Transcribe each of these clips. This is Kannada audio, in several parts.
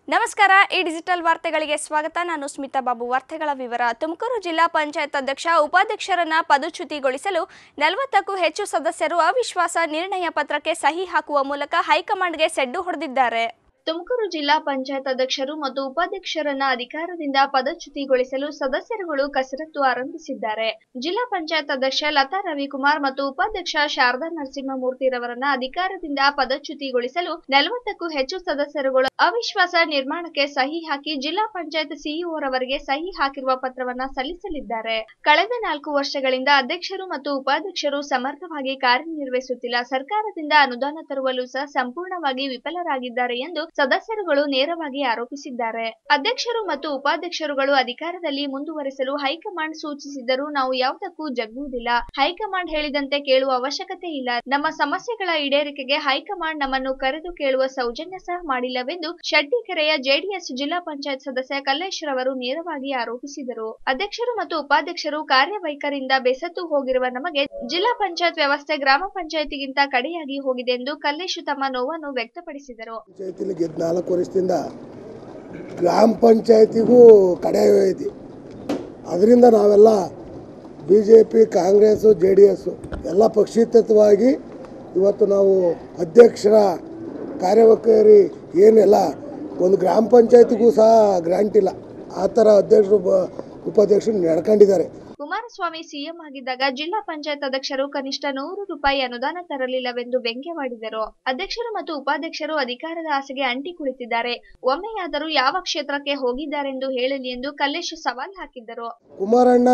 ನಮಸ್ಕಾರ ಈ ಡಿಜಿಟಲ್ ವಾರ್ತೆಗಳಿಗೆ ಸ್ವಾಗತ ನಾನು ಸ್ಮಿತಾ ಬಾಬು ವಾರ್ತೆಗಳ ವಿವರ ತುಮಕೂರು ಜಿಲ್ಲಾ ಪಂಚಾಯತ್ ಅಧ್ಯಕ್ಷ ಉಪಾಧ್ಯಕ್ಷರನ್ನ ಪದಚ್ಯುತಿಗೊಳಿಸಲು ನಲವತ್ತಕ್ಕೂ ಹೆಚ್ಚು ಸದಸ್ಯರು ಅವಿಶ್ವಾಸ ನಿರ್ಣಯ ಪತ್ರಕ್ಕೆ ಸಹಿ ಹಾಕುವ ಮೂಲಕ ಹೈಕಮಾಂಡ್ಗೆ ಸೆಡ್ಡು ಹೊಡೆದಿದ್ದಾರೆ ತುಮಕೂರು ಜಿಲ್ಲಾ ಪಂಚಾಯತ್ ಅಧ್ಯಕ್ಷರು ಮತ್ತು ಉಪಾಧ್ಯಕ್ಷರನ್ನ ಅಧಿಕಾರದಿಂದ ಪದಚ್ಯುತಿಗೊಳಿಸಲು ಸದಸ್ಯರುಗಳು ಕಸರತ್ತು ಆರಂಭಿಸಿದ್ದಾರೆ ಜಿಲ್ಲಾ ಪಂಚಾಯತ್ ಅಧ್ಯಕ್ಷ ಲತಾ ರವಿಕುಮಾರ್ ಮತ್ತು ಉಪಾಧ್ಯಕ್ಷ ಶಾರದಾ ನರಸಿಂಹಮೂರ್ತಿರವರನ್ನ ಅಧಿಕಾರದಿಂದ ಪದಚ್ಯುತಿಗೊಳಿಸಲು ನಲವತ್ತಕ್ಕೂ ಹೆಚ್ಚು ಸದಸ್ಯರುಗಳು ಅವಿಶ್ವಾಸ ನಿರ್ಮಾಣಕ್ಕೆ ಸಹಿ ಹಾಕಿ ಜಿಲ್ಲಾ ಪಂಚಾಯತ್ ಸಿಇಒರವರಿಗೆ ಸಹಿ ಹಾಕಿರುವ ಪತ್ರವನ್ನ ಸಲ್ಲಿಸಲಿದ್ದಾರೆ ಕಳೆದ ನಾಲ್ಕು ವರ್ಷಗಳಿಂದ ಅಧ್ಯಕ್ಷರು ಮತ್ತು ಉಪಾಧ್ಯಕ್ಷರು ಸಮರ್ಥವಾಗಿ ಕಾರ್ಯನಿರ್ವಹಿಸುತ್ತಿಲ್ಲ ಸರ್ಕಾರದಿಂದ ಅನುದಾನ ತರುವಲ್ಲೂ ಸಹ ಸಂಪೂರ್ಣವಾಗಿ ವಿಫಲರಾಗಿದ್ದಾರೆ ಎಂದು ಸದಸ್ಯರುಗಳು ನೇರವಾಗಿ ಆರೋಪಿಸಿದ್ದಾರೆ ಅಧ್ಯಕ್ಷರು ಮತ್ತು ಉಪಾಧ್ಯಕ್ಷರುಗಳು ಅಧಿಕಾರದಲ್ಲಿ ಮುಂದುವರೆಸಲು ಹೈಕಮಾಂಡ್ ಸೂಚಿಸಿದರೂ ನಾವು ಯಾವುದಕ್ಕೂ ಜಗ್ಗುವುದಿಲ್ಲ ಹೈಕಮಾಂಡ್ ಹೇಳಿದಂತೆ ಕೇಳುವ ಅವಶ್ಯಕತೆ ಇಲ್ಲ ನಮ್ಮ ಸಮಸ್ಯೆಗಳ ಈಡೇರಿಕೆಗೆ ಹೈಕಮಾಂಡ್ ನಮ್ಮನ್ನು ಕರೆದು ಕೇಳುವ ಸೌಜನ್ಯ ಸಹ ಮಾಡಿಲ್ಲವೆಂದು ಶೆಟ್ಟಿಕೆರೆಯ ಜೆಡಿಎಸ್ ಜಿಲ್ಲಾ ಪಂಚಾಯತ್ ಸದಸ್ಯ ಕಲ್ಲೇಶ್ ರವರು ನೇರವಾಗಿ ಆರೋಪಿಸಿದರು ಅಧ್ಯಕ್ಷರು ಮತ್ತು ಉಪಾಧ್ಯಕ್ಷರು ಕಾರ್ಯವೈಖರಿಯಿಂದ ಬೆಸತ್ತು ಹೋಗಿರುವ ನಮಗೆ ಜಿಲ್ಲಾ ಪಂಚಾಯತ್ ವ್ಯವಸ್ಥೆ ಗ್ರಾಮ ಪಂಚಾಯತಿಗಿಂತ ಕಡೆಯಾಗಿ ಹೋಗಿದೆ ಎಂದು ಕಲ್ಲೇಶ್ ತಮ್ಮ ನೋವನ್ನು ವ್ಯಕ್ತಪಡಿಸಿದರು ಪಂಚಾಯತಿಲಿ ಗೆದ್ದ ನಾಲ್ಕು ವರ್ಷದಿಂದ ಗ್ರಾಮ ಪಂಚಾಯತಿಗೂ ಕಡೆ ಐತಿ ಅದರಿಂದ ನಾವೆಲ್ಲ B J P Congress J D S ಎಲ್ಲ ಪಕ್ಷಾತೀತವಾಗಿ ಇವತ್ತು ನಾವು ಅಧ್ಯಕ್ಷರ ಕಾರ್ಯವೈಖರಿ ಏನೆಲ್ಲ ಒಂದು ಗ್ರಾಮ ಪಂಚಾಯತಿಗೂ ಸಹ ಗ್ರಾಂಟ್ ಇಲ್ಲ ಆ ಥರ ಅಧ್ಯಕ್ಷರು ಬ- ಉಪಾಧ್ಯಕ್ಷರು ನಡ್ಕೊಂಡಿದ್ದಾರೆ ಕುಮಾರಸ್ವಾಮಿ ಸಿಎಂ ಆಗಿದ್ದಾಗ ಜಿಲ್ಲಾ ಪಂಚಾಯತ್ ಅಧ್ಯಕ್ಷರು ಕನಿಷ್ಠ ನೂರು ರೂಪಾಯಿ ಅನುದಾನ ತರಲಿಲ್ಲವೆಂದು ವ್ಯಂಗ್ಯವಾಡಿದರು ಅಧ್ಯಕ್ಷರು ಮತ್ತು ಉಪಾಧ್ಯಕ್ಷರು ಅಧಿಕಾರದ ಆಸೆಗೆ ಅಂಟಿ ಕುಳಿತಿದ್ದಾರೆ ಒಮ್ಮೆಯಾದರೂ ಯಾವ ಕ್ಷೇತ್ರಕ್ಕೆ ಹೋಗಿದ್ದಾರೆಂದು ಹೇಳಲಿ ಎಂದು ಕಲ್ಲೇಶ್ ಸವಾಲ್ ಹಾಕಿದ್ದರು ಕುಮಾರಣ್ಣ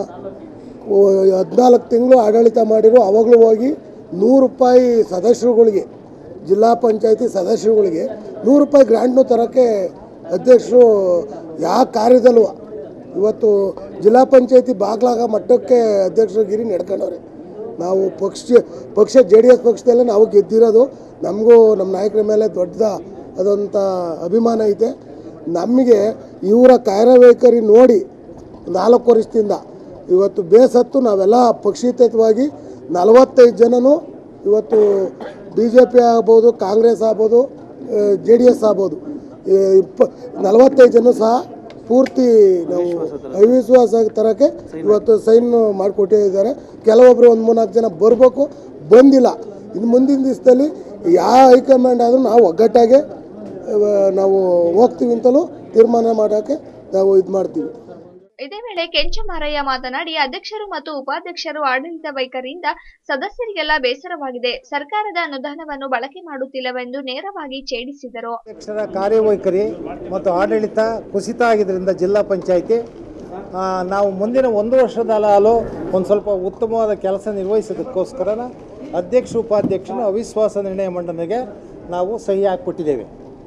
ಹದಿನಾಲ್ಕು ತಿಂಗಳು ಆಡಳಿತ ಮಾಡಿರೋ ಅವಾಗಲೂ ಹೋಗಿ ನೂರು ರೂಪಾಯಿ ಸದಸ್ಯರುಗಳಿಗೆ ಜಿಲ್ಲಾ ಪಂಚಾಯತಿ ಸದಸ್ಯರುಗಳಿಗೆ ನೂರು ರೂಪಾಯಿ ಗ್ರ್ಯಾಂಟ್ನು ತರೋಕ್ಕೆ ಅಧ್ಯಕ್ಷರು ಯಾವ ಕಾರ್ಯದಲ್ಲೂ ಇವತ್ತು ಜಿಲ್ಲಾ ಪಂಚಾಯತಿ ಬಾಗ್ಲಾಗ ಮಟ್ಟಕ್ಕೆ ಅಧ್ಯಕ್ಷರುಗಿರಿ ನಡ್ಕೊಂಡವ್ರೆ ನಾವು ಪಕ್ಷ ಪಕ್ಷ ಜೆ ಡಿ ಎಸ್ ಪಕ್ಷದಲ್ಲೇ ನಾವು ಗೆದ್ದಿರೋದು ನಮಗೂ ನಮ್ಮ ನಾಯಕರ ಮೇಲೆ ದೊಡ್ಡ ಅದಂಥ ಅಭಿಮಾನ ಐತೆ ನಮಗೆ ಇವರ ಕಾರ್ಯವೈಖರಿ ನೋಡಿ ನಾಲ್ಕು ವರ್ಷದಿಂದ ಇವತ್ತು ಬೇಸತ್ತು ನಾವೆಲ್ಲ ಪಕ್ಷಾತೀತವಾಗಿ ನಲವತ್ತೈದು ಜನನು ಇವತ್ತು ಬಿ ಜೆ ಪಿ ಆಗ್ಬೋದು ಕಾಂಗ್ರೆಸ್ ಆಗ್ಬೋದು ಜೆ ಡಿ ಎಸ್ ಆಗ್ಬೋದು ಈ ಇಪ್ಪ ನಲವತ್ತೈದು ಜನ ಸಹ ಪೂರ್ತಿ ನಾವು ಅವಿಶ್ವಾಸ ತರಕ್ಕೆ ಇವತ್ತು ಸೈನ್ ಮಾಡಿಕೊಟ್ಟಿದ್ದಾರೆ ಕೆಲವೊಬ್ಬರು ಒಂದು ಮೂರ್ನಾಲ್ಕು ಜನ ಬರಬೇಕು ಬಂದಿಲ್ಲ ಇನ್ನು ಮುಂದಿನ ದಿವಸದಲ್ಲಿ ಯಾವ ಹೈಕಮಾಂಡ್ ಆದರೂ ನಾವು ಒಗ್ಗಟ್ಟಾಗೆ ಅಹ್, ನಾವು ಹೋಗ್ತೀವಿ ಅಂತಲೂ ತೀರ್ಮಾನ ಮಾಡೋಕ್ಕೆ ನಾವು ಇದು ಮಾಡ್ತೀವಿ ಇದೇ ವೇಳೆ ಕೆಂಚಮಾರಯ್ಯ ಮಾತನಾಡಿ ಅಧ್ಯಕ್ಷರು ಮತ್ತು ಉಪಾಧ್ಯಕ್ಷರು ಆಡಳಿತ ವೈಖರಿಯಿಂದ ಸದಸ್ಯರಿಗೆಲ್ಲ ಬೇಸರವಾಗಿದೆ ಸರ್ಕಾರದ ಅನುದಾನವನ್ನು ಬಳಕೆ ಮಾಡುತ್ತಿಲ್ಲವೆಂದು ನೇರವಾಗಿ ಛೇಡಿಸಿದರು ಅಧ್ಯಕ್ಷರ ಕಾರ್ಯವೈಖರಿ ಮತ್ತು ಆಡಳಿತ ಕುಸಿತ ಆಗಿದ್ದರಿಂದ ಜಿಲ್ಲಾ ಪಂಚಾಯಿತಿ ಆ, ನಾವು ಮುಂದಿನ ಒಂದು ವರ್ಷದ ಹಾಲು ಒಂದು ಸ್ವಲ್ಪ ಉತ್ತಮವಾದ ಕೆಲಸ ನಿರ್ವಹಿಸೋದಕ್ಕೋಸ್ಕರ ಅಧ್ಯಕ್ಷ ಉಪಾಧ್ಯಕ್ಷನ ಅವಿಶ್ವಾಸ ನಿರ್ಣಯ ಮಂಡನೆಗೆ ನಾವು ಸಹಿ ಹಾಕಿಕೊಟ್ಟಿದ್ದೇವೆ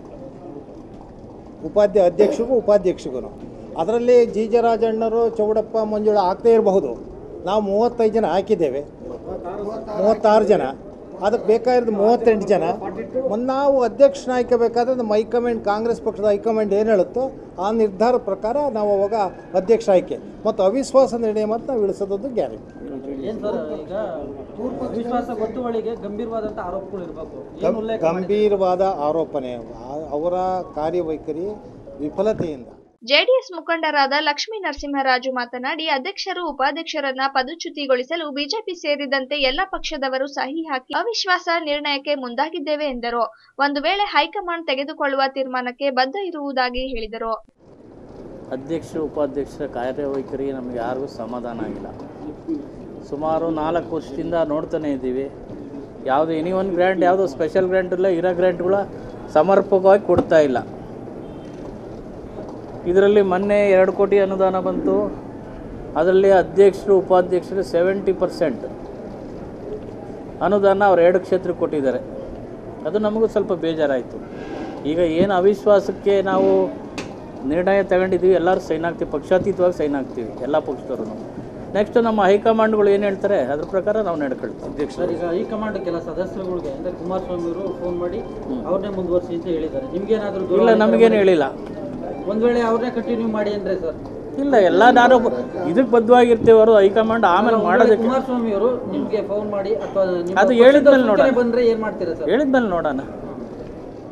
ಉಪಾಧ್ಯ ಅಧ್ಯಕ್ಷಗೂ ಉಪಾಧ್ಯಕ್ಷಗೂ ಅದರಲ್ಲಿ ಜಿ ಜೆ ರಾಜಣ್ಣರು ಚೌಡಪ್ಪ ಮಂಜುಳ ಆಗ್ತಾ ಇರಬಹುದು ನಾವು ಮೂವತ್ತೈದು ಜನ ಹಾಕಿದ್ದೇವೆ ಮೂವತ್ತಾರು ಜನ ಅದಕ್ಕೆ ಬೇಕಾಗಿರೋದು ಮೂವತ್ತೆಂಟು ಜನ ಮೊನ್ನೆ ನಾವು ಅಧ್ಯಕ್ಷನ ಆಯ್ಕೋಬೇಕಾದ್ರೆ ನಮ್ಮ ಹೈಕಮಾಂಡ್ ಕಾಂಗ್ರೆಸ್ ಪಕ್ಷದ ಹೈಕಮಾಂಡ್ ಏನು ಹೇಳುತ್ತೋ ಆ ನಿರ್ಧಾರ ಪ್ರಕಾರ ನಾವು ಅವಾಗ ಅಧ್ಯಕ್ಷ ಆಯ್ಕೆ ಮತ್ತು ಅವಿಶ್ವಾಸ ನಿರ್ಣಯ ಮತ್ತು ನಾವು ಇಳಿಸೋದೊಂದು ಗ್ಯಾರಂಟಿ ಏನ್ ಸರ್ ಈಗ ವಿಶ್ವಾಸ ಗೊತ್ತುವಳಿಗೆ ಗಂಭೀರವಾದಂತ ಆರೋಪಗಳು ಇರಬೇಕು ಏನು ಉಲ್ಲೇಖ ಗಂಭೀರವಾದ ಆರೋಪನೆ ಆ- ಅವರ ಕಾರ್ಯವೈಖರಿ ವಿಫಲತೆಯಿಂದ ಜೆಡಿಎಸ್ ಮುಖಂಡರಾದ ಲಕ್ಷ್ಮೀ ನರಸಿಂಹರಾಜು ಮಾತನಾಡಿ ಅಧ್ಯಕ್ಷರು ಉಪಾಧ್ಯಕ್ಷರನ್ನ ಪದಚ್ಯುತಿಗೊಳಿಸಲು ಬಿಜೆಪಿ ಸೇರಿದಂತೆ ಎಲ್ಲ ಪಕ್ಷದವರು ಸಹಿ ಹಾಕಿ ಅವಿಶ್ವಾಸ ನಿರ್ಣಯಕ್ಕೆ ಮುಂದಾಗಿದ್ದೇವೆ ಎಂದರು ಒಂದು ವೇಳೆ ಹೈಕಮಾಂಡ್ ತೆಗೆದುಕೊಳ್ಳುವ ತೀರ್ಮಾನಕ್ಕೆ ಬದ್ಧ ಇರುವುದಾಗಿ ಹೇಳಿದರು ಅಧ್ಯಕ್ಷರು ಉಪಾಧ್ಯಕ್ಷರ ಕಾರ್ಯವೈಖರಿ ನಮಗೆ ಯಾರಿಗೂ ಸಮಾಧಾನ ಆಗಿಲ್ಲ ಸುಮಾರು ನಾಲ್ಕು ವರ್ಷದಿಂದ ನೋಡ್ತಾನೆ ಇದ್ದೀವಿ ಯಾವುದು ಎನಿ ಒನ್ ಗ್ರ್ಯಾಂಟ್ ಯಾವುದೋ ಸ್ಪೆಷಲ್ ಗ್ರ್ಯಾಂಟ್ ಇಲ್ಲ ಇರೋ ಗ್ರ್ಯಾಂಟ್ಗಳ ಸಮರ್ಪಕವಾಗಿ ಕೊಡ್ತಾ ಇಲ್ಲ ಇದರಲ್ಲಿ ಮೊನ್ನೆ ಎರಡು ಕೋಟಿ ಅನುದಾನ ಬಂತು ಅದರಲ್ಲಿ ಅಧ್ಯಕ್ಷರು ಉಪಾಧ್ಯಕ್ಷರು ಸೆವೆಂಟಿ ಪರ್ಸೆಂಟ್ ಅನುದಾನ ಅವ್ರು ಎರಡು ಕ್ಷೇತ್ರಕ್ಕೆ ಕೊಟ್ಟಿದ್ದಾರೆ ಅದು ನಮಗೂ ಸ್ವಲ್ಪ ಬೇಜಾರಾಯಿತು ಈಗ ಏನು ಅವಿಶ್ವಾಸಕ್ಕೆ ನಾವು ನಿರ್ಣಯ ತಗೊಂಡಿದ್ದೀವಿ ಎಲ್ಲರೂ ಸೈನ್ ಆಗ್ತೀವಿ ಪಕ್ಷಾತೀತವಾಗಿ ಸೈನ್ ಆಗ್ತೀವಿ ಎಲ್ಲ ಪಕ್ಷದವರು ನೆಕ್ಸ್ಟ್ ನಮ್ಮ ಹೈಕಮಾಂಡ್ಗಳು ಏನು ಹೇಳ್ತಾರೆ ಅದ್ರ ಪ್ರಕಾರ ನಾವು ನಡ್ಕೊಳ್ತೀವಿ ಅಧ್ಯಕ್ಷರು ಸರ್ ಈಗ ಹೈಕಮಾಂಡ್ ಕೆಲ ಸದಸ್ಯರುಗಳಿಗೆ ಅಂದ್ರೆ ಕುಮಾರಸ್ವಾಮಿ ಅವರು ಫೋನ್ ಮಾಡಿ ಅವ್ರನ್ನೇ ಮುಂದುವರಿಸಿ ಅಂತ ಹೇಳಿದ್ದಾರೆ ನಿಮ್ಗೇನಾದ್ರೂ ಇಲ್ಲ ನಮಗೇನು ಹೇಳಿಲ್ಲ ಒಂದ್ ವೇಳೆ ಅವ್ರನ್ನೇ ಕಂಟಿನ್ಯೂ ಮಾಡಿ ಅಂದ್ರೆ ಸರ್ ಇಲ್ಲ ಎಲ್ಲ ನಾನು ಇದಕ್ಕೆ ಬದ್ಧವಾಗಿರ್ತೀವಿ ಅವರು ಹೈಕಮಾಂಡ್ ಆಮೇಲೆ ಮಾಡೋದಕ್ಕೆ ಕುಮಾರಸ್ವಾಮಿ ಅವರು ನಿಮ್ಗೆ ಫೋನ್ ಮಾಡಿ ಅಥವಾ ನಿಮ್ಮ ಅದು ಪಕ್ಷದ ಹೇಳಿದ್ಮೇಲೆ ಸೂಚನೆ ನೋಡೋಣ. ಬಂದ್ರೆ ಏನ್ ಮಾಡ್ತೀರಾ ಸರ್ ಹೇಳಿದ್ಮೇಲೆ ನೋಡೋಣ